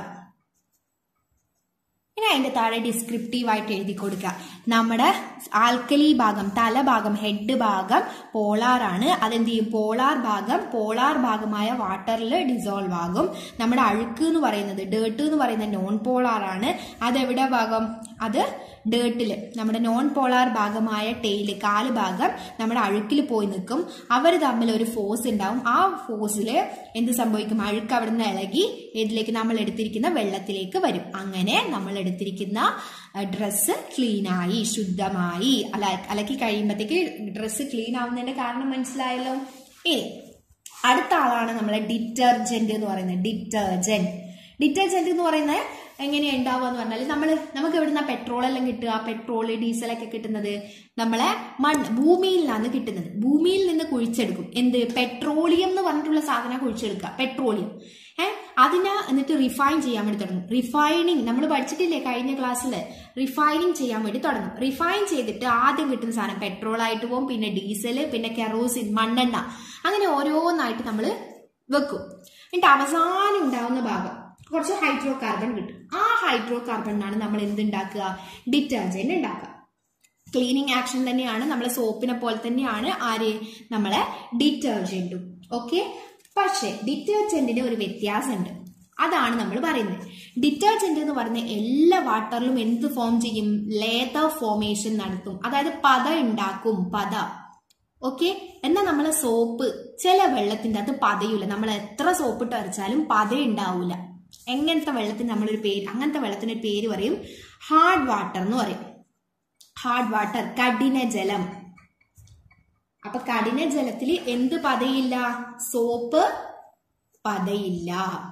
ഇനി അതിന്റെ താഴെ ഡിസ്ക്രിപ്റ്റീവ് ആയിട്ട് എഴുതി കൊടുക്കുക നമ്മുടെ ആൽക്കലി ഭാഗം തലഭാഗം ഹെഡ് ഭാഗം പോളാർ ആണ് അതെന്ത് ചെയ്യും പോളാർ ഭാഗം പോളാർ ഭാഗമായ വാട്ടറിൽ ഡിസോൾവ് ആകും നമ്മുടെ അഴുക്ക് എന്ന് പറയുന്നത് ഡേർട്ട് എന്ന് പറയുന്നത് നോൺ പോളാർ ആണ് അതെവിടെ ഭാഗം അത് ഡേർട്ടിൽ നമ്മുടെ നോൺ പോളാർ ഭാഗമായ ടെയില് കാല് ഭാഗം നമ്മുടെ അഴുക്കിൽ പോയി നിൽക്കും അവർ തമ്മിൽ ഒരു ഫോഴ്സ് ഉണ്ടാവും ആ ഫോഴ്സിൽ എന്ത് സംഭവിക്കും അഴുക്ക് അവിടെ നിന്ന് ഇളകി ഇതിലേക്ക് നമ്മൾ എടുത്തിരിക്കുന്ന വെള്ളത്തിലേക്ക് വരും അങ്ങനെ നമ്മൾ എടുത്തിരിക്കുന്ന ഡ്രസ്സ് ക്ലീൻ ആയി ശുദ്ധമായി അല അലക്കി കഴിയുമ്പോഴത്തേക്ക് ഡ്രസ്സ് ക്ലീൻ ആവുന്നതിന്റെ കാരണം മനസ്സിലായല്ലോ ഇനി അടുത്ത ആളാണ് നമ്മളെ ഡിറ്റർജന്റ് എന്ന് പറയുന്നത് ഡിറ്റർജന്റ് ഡിറ്റർജന്റ് എന്ന് പറയുന്നത് എങ്ങനെയാ ഉണ്ടാവുക എന്ന് പറഞ്ഞാൽ നമ്മൾ നമുക്ക് എവിടുന്ന പെട്രോൾ എല്ലാം കിട്ടുക പെട്രോൾ ഡീസലൊക്കെ കിട്ടുന്നത് നമ്മളെ മണ്ണ് ഭൂമിയിൽ നിന്നാണ് കിട്ടുന്നത് ഭൂമിയിൽ നിന്ന് കുഴിച്ചെടുക്കും എന്ത് പെട്രോളിയം എന്ന് പറഞ്ഞിട്ടുള്ള സാധനം കുഴിച്ചെടുക്കുക പെട്രോളിയം ഏഹ് അതിനെ എന്നിട്ട് റിഫൈൻ ചെയ്യാൻ വേണ്ടി തുടങ്ങും റിഫൈനിങ് നമ്മൾ പഠിച്ചിട്ടില്ലേ കഴിഞ്ഞ ക്ലാസ്സിൽ റിഫൈനിങ് ചെയ്യാൻ വേണ്ടി തുടങ്ങും റിഫൈൻ ചെയ്തിട്ട് ആദ്യം കിട്ടുന്ന സാധനം പെട്രോൾ ആയിട്ട് പോകും പിന്നെ ഡീസല് പിന്നെ കെറോസിൻ മണ്ണെണ്ണ അങ്ങനെ ഓരോന്നായിട്ട് നമ്മൾ വെക്കും എന്നിട്ട് അവസാനം ഉണ്ടാവുന്ന ഭാഗം കുറച്ച് ഹൈഡ്രോ കാർബൺ കിട്ടും ആ ഹൈഡ്രോ കാർബണിനാണ് നമ്മൾ എന്തുണ്ടാക്കുക ഡിറ്റർജന്റ് ഉണ്ടാക്കുക ക്ലീനിങ് ആക്ഷൻ തന്നെയാണ് നമ്മളെ സോപ്പിനെ പോലെ തന്നെയാണ് ആര് നമ്മളെ ഡിറ്റർജന്റും ഓക്കെ പക്ഷെ ഡിറ്റർജന്റിന് ഒരു വ്യത്യാസമുണ്ട് അതാണ് നമ്മൾ പറയുന്നത് ഡിറ്റർജന്റ് എന്ന് പറഞ്ഞ എല്ലാ വാട്ടറിലും എന്ത് ഫോം ചെയ്യും ലേതർ ഫോമേഷൻ നടത്തും അതായത് പത ഉണ്ടാക്കും പത ഓക്കെ എന്നാൽ നമ്മളെ സോപ്പ് ചില വെള്ളത്തിന്റെ അത് പതയൂല നമ്മൾ എത്ര സോപ്പ് ഇട്ട് അരച്ചാലും പത ഉണ്ടാവൂല എങ്ങനത്തെ വെള്ളത്തിന് നമ്മളൊരു പേര് അങ്ങനത്തെ വെള്ളത്തിന് ഒരു പേര് പറയും ഹാർഡ് വാട്ടർ എന്ന് പറയും ഹാർഡ് വാട്ടർ കഠിന ജലം അപ്പൊ കഠിന ജലത്തിൽ എന്ത് പതയില്ല സോപ്പ് പതയില്ല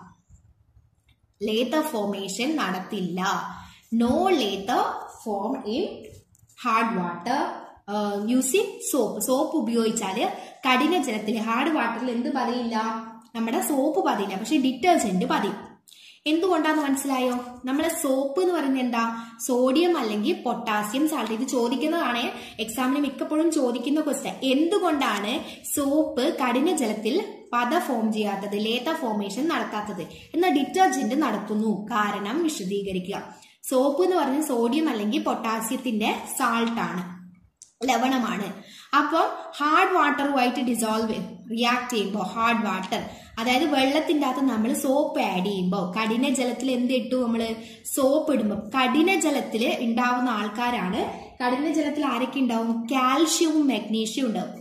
ലേത്തർ ഫോമേഷൻ നടത്തില്ല no lather form in hard water using soap soap ഉപയോഗിച്ചാല് കഠിന ജലത്തിൽ ഹാർഡ് വാട്ടറിൽ എന്ത് പതയില്ല നമ്മുടെ സോപ്പ് പതയില്ല പക്ഷെ ഡിറ്റർജന്റ് പതയും എന്തുകൊണ്ടാന്ന് മനസ്സിലായോ നമ്മളെ സോപ്പ് എന്ന് പറയുന്നത് എന്താ സോഡിയം അല്ലെങ്കിൽ പൊട്ടാസ്യം സാൾട്ട് ഇത് ചോദിക്കുന്നതാണ് എക്സാമിന് മിക്കപ്പോഴും ചോദിക്കുന്ന ക്വസ്റ്റ്യൻ എന്തുകൊണ്ടാണ് സോപ്പ് കഠിന ജലത്തിൽ പത ഫോം ചെയ്യാത്തത് ലേത്ത ഫോമേഷൻ നടത്താത്തത് എന്നാൽ ഡിറ്റർജന്റ് നടത്തുന്നു കാരണം വിശദീകരിക്കുക സോപ്പ് എന്ന് പറഞ്ഞാൽ സോഡിയം അല്ലെങ്കിൽ പൊട്ടാസ്യത്തിന്റെ സാൾട്ട് ആണ് ലവണമാണ് അപ്പം ഹാർഡ് വാട്ടറുമായിട്ട് ഡിസോൾവ് റിയാക്ട് ചെയ്യുമ്പോൾ ഹാർഡ് വാട്ടർ അതായത് വെള്ളത്തിൻ്റെ അകത്ത് നമ്മൾ സോപ്പ് ആഡ് ചെയ്യുമ്പോൾ കഠിന ജലത്തിൽ എന്ത് ഇട്ടു നമ്മൾ സോപ്പ് ഇടുമ്പോൾ കഠിന ജലത്തിൽ ഉണ്ടാവുന്ന ആൾക്കാരാണ് കഠിന ജലത്തിൽ ആരൊക്കെ ഉണ്ടാവും കാൽഷ്യവും മെഗ്നീഷ്യവും ഉണ്ടാവും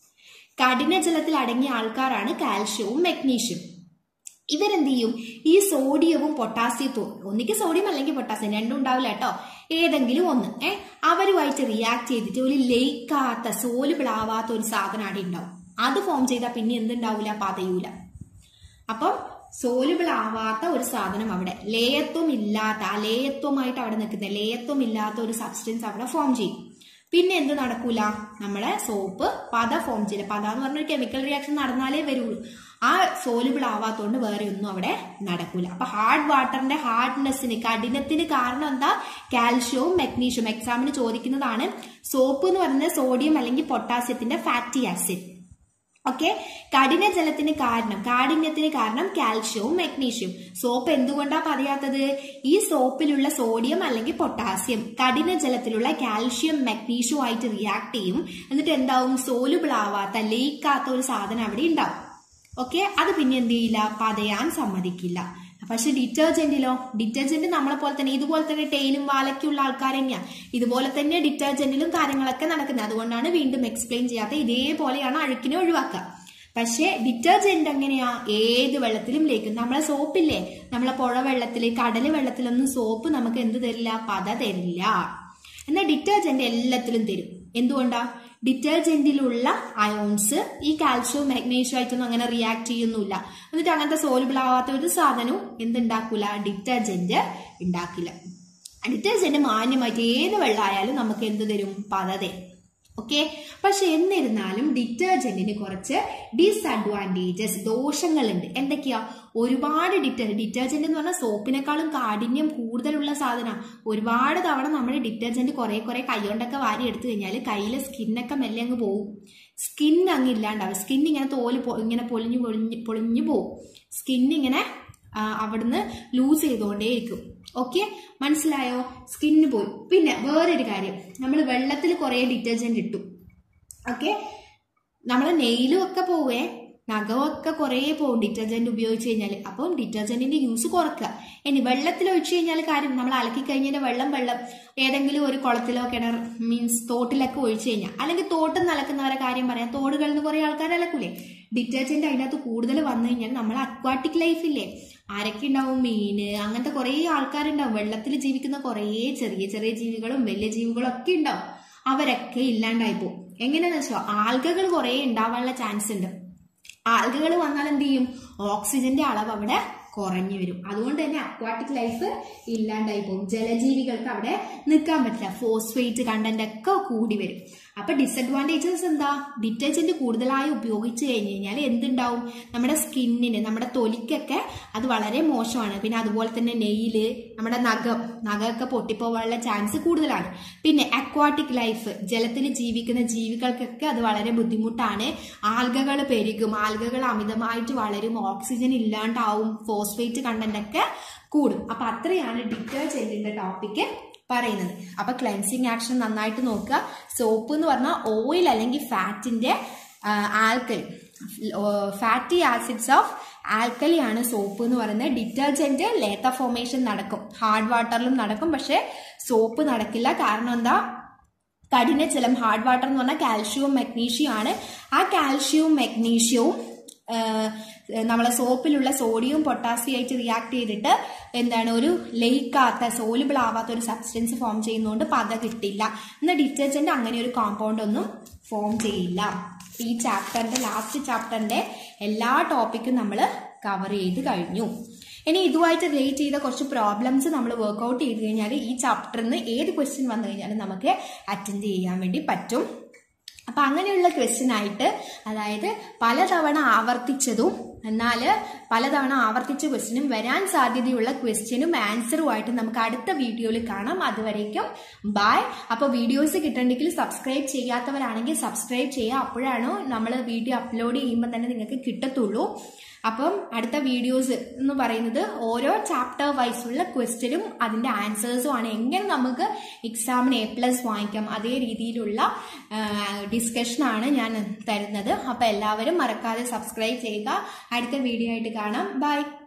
കഠിന ജലത്തിൽ അടങ്ങിയ ആൾക്കാരാണ് കാൽഷ്യവും മെഗ്നീഷ്യവും ഇവരെന്ത് ചെയ്യും ഈ സോഡിയവും പൊട്ടാസ്യത്തും ഒന്നിക്ക് സോഡിയം അല്ലെങ്കിൽ പൊട്ടാസ്യം രണ്ടും ഉണ്ടാവില്ല കേട്ടോ ഏതെങ്കിലും ഒന്ന് ഏ അവരുമായിട്ട് റിയാക്ട് ചെയ്തിട്ട് ഒരു ലയിക്കാത്ത സോലുബിൾ ആവാത്ത ഒരു സാധനം അവിടെ ഉണ്ടാവും അത് ഫോം ചെയ്താൽ പിന്നെ എന്തുണ്ടാവില്ല പതയൂല അപ്പം സോലുബിൾ ആവാത്ത ഒരു സാധനം അവിടെ ലേയത്വം ഇല്ലാത്ത ആ ലേയത്വമായിട്ട് അവിടെ നിൽക്കുന്ന ലേയത്വം ഇല്ലാത്ത ഒരു സബ്സ്റ്റൻസ് അവിടെ ഫോം ചെയ്യും പിന്നെ എന്ത് നടക്കൂല നമ്മളെ സോപ്പ് പത ഫോം ചെയ്യില്ല പത എന്ന് പറഞ്ഞ ഒരു കെമിക്കൽ റിയാക്ഷൻ നടന്നാലേ വരുള്ളൂ ആ സോലുബിൾ ആവാത്തോണ്ട് വേറെ ഒന്നും അവിടെ നടക്കൂല അപ്പൊ ഹാർഡ് വാട്ടറിന്റെ ഹാർഡ്നെസ്സിന് കഠിനത്തിന് കാരണം എന്താ കാൽഷ്യവും മെഗ്നീഷ്യവും എക്സാമിന് ചോദിക്കുന്നതാണ് സോപ്പ് എന്ന് പറയുന്നത് സോഡിയം അല്ലെങ്കിൽ പൊട്ടാസ്യത്തിന്റെ ഫാറ്റി ആസിഡ് ഓക്കെ കഠിന ജലത്തിന് കാരണം കാഠിന്യത്തിന് കാരണം കാൽഷ്യവും മെഗ്നീഷ്യവും സോപ്പ് എന്തുകൊണ്ടാ പറയാത്തത് ഈ സോപ്പിലുള്ള സോഡിയം അല്ലെങ്കിൽ പൊട്ടാസ്യം കഠിന ജലത്തിലുള്ള കാൽഷ്യം മെഗ്നീഷ്യവും ആയിട്ട് റിയാക്ട് ചെയ്യും എന്നിട്ട് എന്താവും സോലുബിൾ ആവാത്ത ലയിക്കാത്ത ഒരു സാധനം അവിടെ ഉണ്ടാവും ഓക്കെ അത് പിന്നെ എന്ത് ചെയ്യില്ല പതയാൻ സമ്മതിക്കില്ല പക്ഷെ ഡിറ്റർജന്റിലോ ഡിറ്റർജന്റ് നമ്മളെ പോലെ തന്നെ ഇതുപോലെ തന്നെ ടെയിലും വാലയ്ക്കുള്ള ആൾക്കാർ തന്നെയാണ് ഇതുപോലെ തന്നെ ഡിറ്റർജന്റിലും കാര്യങ്ങളൊക്കെ നടക്കുന്നത് അതുകൊണ്ടാണ് വീണ്ടും എക്സ്പ്ലെയിൻ ചെയ്യാത്ത ഇതേപോലെയാണ് അഴുക്കിനെ ഒഴിവാക്കുക പക്ഷേ ഡിറ്റർജന്റ് എങ്ങനെയാ ഏത് വെള്ളത്തിലും ലയിക്കും നമ്മളെ സോപ്പില്ലേ നമ്മളെ പുഴ വെള്ളത്തിൽ കടൽ വെള്ളത്തിലൊന്നും സോപ്പ് നമുക്ക് എന്ത് തരില്ല പത തരില്ല എന്നാൽ ഡിറ്റർജന്റ് എല്ലാത്തിലും തരും എന്തുകൊണ്ടാ ഡിറ്റർജന്റിലുള്ള അയോൺസ് ഈ കാൽഷ്യവും മാഗ്നീഷ്യവും ആയിട്ടൊന്നും അങ്ങനെ റിയാക്ട് ചെയ്യുന്നില്ല എന്നിട്ട് അങ്ങനത്തെ സോലുബിൾ ആവാത്ത ഒരു സാധനവും എന്തുണ്ടാക്കൂല ഡിറ്റർജന്റ് ഉണ്ടാക്കില്ല ഡിറ്റർജന്റ് മാന്യമായിട്ട് ഏത് വെള്ളമായാലും നമുക്ക് എന്ത് തരും പത തരും ഓക്കെ പക്ഷെ എന്നിരുന്നാലും ഡിറ്റർജന്റിന് കുറച്ച് ഡിസഡ്വാൻറ്റേജസ് ദോഷങ്ങളുണ്ട് എന്തൊക്കെയാ ഒരുപാട് ഡിറ്റർ ഡിറ്റർജന്റ് എന്ന് പറഞ്ഞാൽ സോപ്പിനേക്കാളും കാഠിന്യം കൂടുതലുള്ള സാധനം ഒരുപാട് തവണ നമ്മൾ ഡിറ്റർജന്റ് കുറെ കുറെ കൈകൊണ്ടൊക്കെ വാരി എടുത്തു കഴിഞ്ഞാൽ കയ്യിലെ സ്കിന്നൊക്കെ മെല്ലെ അങ്ങ് പോവും സ്കിൻ അങ്ങ് ഇല്ലാണ്ടാവും സ്കിൻ ഇങ്ങനെ തോല് പൊ- ഇങ്ങനെ പൊളിഞ്ഞു പൊളിഞ്ഞു പൊളിഞ്ഞു പോവും സ്കിൻ ഇങ്ങനെ ആ, അവിടുന്ന് ലൂസ് ചെയ്തുകൊണ്ടേയിരിക്കും ഓക്കെ മനസ്സിലായോ സ്കിന്ന് പോയി പിന്നെ വേറൊരു കാര്യം നമ്മൾ വെള്ളത്തിൽ കുറേ ഡിറ്റർജന്റ് ഇട്ടു ഓക്കെ നമ്മളെ നെയിലും ഒക്കെ പോവേ നഖമൊക്കെ കുറേ പോകും ഡിറ്റർജന്റ് ഉപയോഗിച്ച് കഴിഞ്ഞാൽ അപ്പം ഡിറ്റർജന്റിന്റെ യൂസ് കുറക്കുക ഇനി വെള്ളത്തിൽ ഒഴിച്ചു കഴിഞ്ഞാൽ കാര്യം നമ്മൾ അലക്കി കഴിഞ്ഞാൽ വെള്ളം വെള്ളം ഏതെങ്കിലും ഒരു കുളത്തിലോ കിണർ മീൻസ് തോട്ടിലൊക്കെ ഒഴിച്ചു കഴിഞ്ഞാൽ അല്ലെങ്കിൽ തോട്ടിൽ നിന്ന് അലക്കുന്നവരെ കാര്യം പറയാം തോടുകളിൽ നിന്ന് കുറേ ആൾക്കാർ അലക്കൂലേ ഡിറ്റർജന്റ് അതിനകത്ത് കൂടുതൽ വന്നു കഴിഞ്ഞാൽ നമ്മൾ അക്വാട്ടിക് ലൈഫില്ലേ ആരൊക്കെ ഉണ്ടാവും മീന് അങ്ങനത്തെ കുറേ ആൾക്കാരുണ്ടാവും വെള്ളത്തിൽ ജീവിക്കുന്ന കുറേ ചെറിയ ചെറിയ ജീവികളും വലിയ ജീവികളും ഒക്കെ ഉണ്ടാവും അവരൊക്കെ ഇല്ലാണ്ടായി പോകും എങ്ങനെയാന്ന് വെച്ചോ ആൽഗകൾ കുറേ ഉണ്ടാവാനുള്ള ചാൻസ് ഉണ്ട് ആൽഗകൾ വന്നാൽ എന്ത് ചെയ്യും ഓക്സിജന്റെ അളവ് അവിടെ കുറഞ്ഞു വരും അതുകൊണ്ട് തന്നെ അക്വാട്ടിക് ലൈഫ് ഇല്ലാണ്ടായി പോകും ജലജീവികൾക്ക് അവിടെ നിൽക്കാൻ പറ്റില്ല ഫോസ്ഫേറ്റ് കണ്ടന്റ് ഒക്കെ കൂടി വരും അപ്പൊ ഡിസഡ്വാൻറ്റേജസ് എന്താ ഡിറ്റർജന്റ് കൂടുതലായി ഉപയോഗിച്ച് കഴിഞ്ഞ് കഴിഞ്ഞാൽ എന്തുണ്ടാവും നമ്മുടെ സ്കിന്നിന് നമ്മുടെ തൊലിക്കൊക്കെ അത് വളരെ മോശമാണ് പിന്നെ അതുപോലെ തന്നെ നെയില് നമ്മുടെ നഖം നഖമൊക്കെ പൊട്ടിപ്പോവാനുള്ള ചാൻസ് കൂടുതലാണ് പിന്നെ അക്വാട്ടിക് ലൈഫ് ജലത്തിൽ ജീവിക്കുന്ന ജീവികൾക്കൊക്കെ അത് വളരെ ബുദ്ധിമുട്ടാണ് ആൽഗകൾ പെരുകും ആൽഗകൾ അമിതമായിട്ട് വളരും ഓക്സിജൻ ഇല്ലാണ്ടാവും ഫോസ്ഫേറ്റ് കണ്ടന്റ് ഒക്കെ കൂടും അപ്പൊ അത്രയാണ് ഡിറ്റർജന്റിന്റെ ടോപ്പിക്ക് പറയുന്നത് അപ്പൊ ക്ലെൻസിങ് ആക്ഷൻ നന്നായിട്ട് നോക്കുക സോപ്പ് എന്ന് പറഞ്ഞാൽ ഓയിൽ അല്ലെങ്കിൽ ഫാറ്റിന്റെ alkali fatty acids of alkali ആണ് സോപ്പ് എന്ന് പറയുന്നത് ഡിറ്റർജന്റ് ലേത്ത ഫോർമേഷൻ നടക്കും ഹാർഡ് വാട്ടറിലും നടക്കും പക്ഷെ സോപ്പ് നടക്കില്ല കാരണം എന്താ കഠിനജലം ഹാർഡ് വാട്ടർ എന്ന് പറഞ്ഞാൽ കാൽഷ്യവും മഗ്നീഷ്യവും ആണ് ആ കാൽഷ്യവും മഗ്നീഷ്യവും നമ്മളെ സോപ്പിലുള്ള സോഡിയവും പൊട്ടാസ്യം ആയിട്ട് റിയാക്ട് ചെയ്തിട്ട് എന്താണ് ഒരു ലയിക്കാത്ത സോലിബിൾ ആവാത്ത ഒരു സബ്സ്റ്റൻസ് ഫോം ചെയ്യുന്നതുകൊണ്ട് പത കിട്ടില്ല എന്നാൽ ഡിറ്റർജന്റ് അങ്ങനെ ഒരു കോമ്പൗണ്ട് ഒന്നും ഫോം ചെയ്യില്ല ഈ ചാപ്റ്ററിന്റെ ലാസ്റ്റ് ചാപ്റ്ററിന്റെ എല്ലാ ടോപ്പിക്കും നമ്മൾ കവർ ചെയ്ത് കഴിഞ്ഞു ഇനി ഇതുമായിട്ട് റിലേറ്റ് ചെയ്ത കുറച്ച് പ്രോബ്ലംസ് നമ്മൾ വർക്ക്ഔട്ട് ചെയ്ത് കഴിഞ്ഞാൽ ഈ ചാപ്റ്ററിൽ നിന്ന് ഏത് ക്വസ്റ്റ്യൻ വന്നു കഴിഞ്ഞാലും നമുക്ക് അറ്റൻഡ് ചെയ്യാൻ വേണ്ടി പറ്റും അപ്പൊ അങ്ങനെയുള്ള ക്വസ്റ്റ്യൻ ആയിട്ട് അതായത് പലതവണ ആവർത്തിച്ചതും എന്നാൽ പലതവണ ആവർത്തിച്ച ക്വസ്റ്റ്യനും വരാൻ സാധ്യതയുള്ള ക്വസ്റ്റ്യനും ആൻസറുമായിട്ട് നമുക്ക് അടുത്ത വീഡിയോയിൽ കാണാം അതുവരേക്കും ബായ് അപ്പോൾ വീഡിയോസ് കിട്ടണമെങ്കിൽ സബ്സ്ക്രൈബ് ചെയ്യാത്തവരാണെങ്കിൽ സബ്സ്ക്രൈബ് ചെയ്യുക അപ്പോഴാണ് നമ്മൾ വീഡിയോ അപ്ലോഡ് ചെയ്യുമ്പോൾ തന്നെ നിങ്ങൾക്ക് കിട്ടത്തുള്ളൂ അപ്പം അടുത്ത വീഡിയോസ് എന്ന് പറയുന്നത് ഓരോ ചാപ്റ്റർ വൈസുള്ള ക്വസ്റ്റ്യനും അതിൻ്റെ ആൻസേഴ്സും ആണ് എങ്ങനെ നമുക്ക് എക്സാമിന് എ പ്ലസ് വാങ്ങിക്കാം അതേ രീതിയിലുള്ള ഡിസ്കഷനാണ് ഞാൻ തരുന്നത് അപ്പോൾ എല്ലാവരും മറക്കാതെ സബ്സ്ക്രൈബ് ചെയ്യുക അടുത്ത വീഡിയോ ആയിട്ട് കാണാം ബൈ